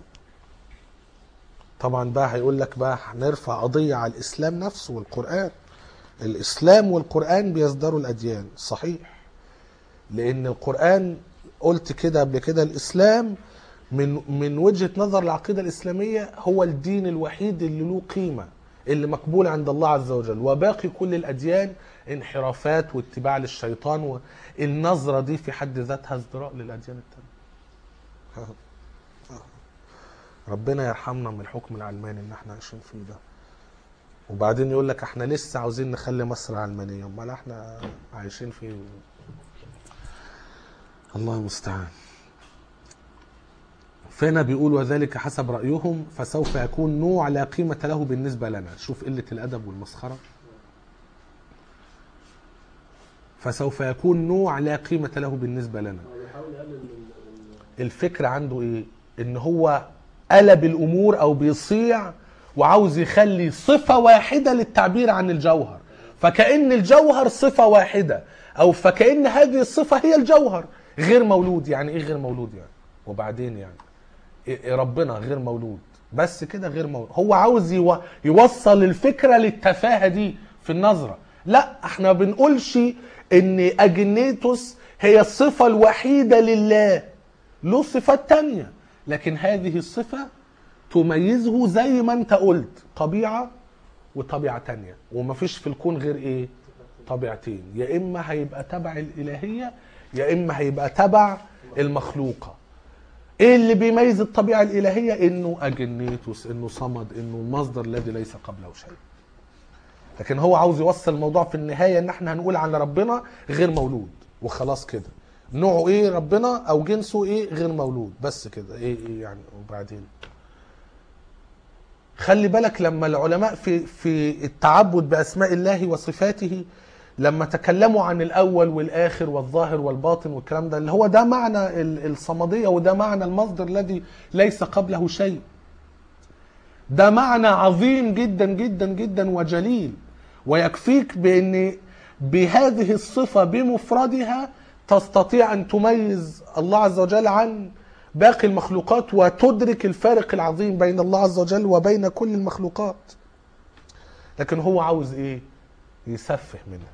طبعا بقى هيقول لك بقى هنرفع قضيه على الاسلام نفسه والقران الاسلام والقران بيصدروا الاديان صحيح لان القران قلت كده قبل كده الاسلام من من وجهه نظر العقيده الاسلاميه هو الدين الوحيد اللي له قيمه اللي مقبول عند الله عز وجل وباقي كل الاديان انحرافات واتباع للشيطان والنظره دي في حد ذاتها ازدراء للاديان التانيه ربنا يرحمنا من الحكم العلماني اللي احنا عايشين فيه ده وبعدين يقول لك احنا لسه عاوزين نخلي مصر علمانيه امال احنا عايشين في الله المستعان فهنا بيقول وذلك حسب رأيهم فسوف يكون نوع لا قيمة له بالنسبة لنا شوف قلة الأدب والمسخرة فسوف يكون نوع لا قيمة له بالنسبة لنا هو بيحاول يقلل من من- الفكرة عنده ايه ان هو قلب الامور او بيصيع وعاوز يخلي صفة واحدة للتعبير عن الجوهر فكأن الجوهر صفة واحدة او فكأن هذه الصفة هي الجوهر غير مولود يعني ايه غير مولود يعني وبعدين يعني إيه- إيه ربنا غير مولود بس كده غير مولود هو عاوز يو- يوصل الفكرة للتفاهة دي في النظرة لا احنا بنقولش ان اجنيتوس هي الصفة الوحيدة لله له صفات تانية لكن هذه الصفة تميزه زي ما انت قلت طبيعة وطبيعة تانية ومفيش في الكون غير ايه طبيعتين يا اما هيبقى تبع الالهية يا اما هيبقى تبع المخلوقة ايه اللي بيميز الطبيعة الالهية انه اجنيتوس انه صمد انه المصدر الذي ليس قبله شيء لكن هو عاوز يوصل الموضوع في النهاية ان احنا هنقول عن ربنا غير مولود وخلاص كده نوعه ايه ربنا او جنسه ايه غير مولود بس كده ايه, إيه يعني وبعدين خلي بالك لما العلماء في في التعبد باسماء الله وصفاته لما تكلموا عن الاول والاخر والظاهر والباطن والكلام ده اللي هو ده معنى ال- الصمديه وده معنى المصدر الذي ليس قبله شيء ده معنى عظيم جدا جدا جدا وجليل ويكفيك بان بهذه الصفه بمفردها تستطيع ان تميز الله عز وجل عن باقي المخلوقات وتدرك الفارق العظيم بين الله عز وجل وبين كل المخلوقات لكن هو عاوز ايه يسفه منها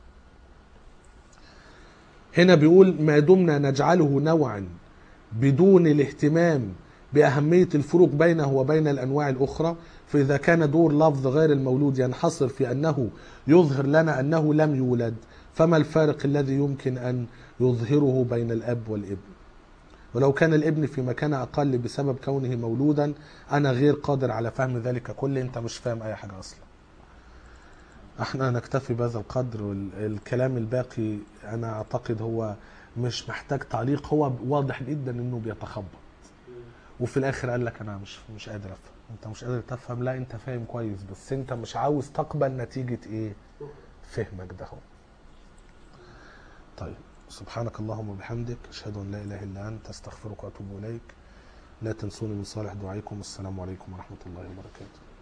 هنا بيقول ما دمنا نجعله نوعا بدون الاهتمام بأهمية الفروق بينه وبين الأنواع الأخرى فإذا كان دور لفظ غير المولود ينحصر في أنه يظهر لنا أنه لم يولد فما الفارق الذي يمكن أن يظهره بين الأب والابن ولو كان الابن في مكان أقل بسبب كونه مولودا أنا غير قادر على فهم ذلك كله أنت مش فاهم أي حاجة أصلا احنا نكتفي بهذا القدر والكلام الباقي انا اعتقد هو مش محتاج تعليق هو واضح جدا انه بيتخبط وفي الاخر قال لك انا مش مش قادر افهم انت مش قادر تفهم لا انت فاهم كويس بس انت مش عاوز تقبل نتيجة ايه فهمك ده هو طيب سبحانك اللهم وبحمدك اشهد ان لا اله الا انت استغفرك واتوب اليك لا تنسوني من صالح دعائكم السلام عليكم ورحمة الله وبركاته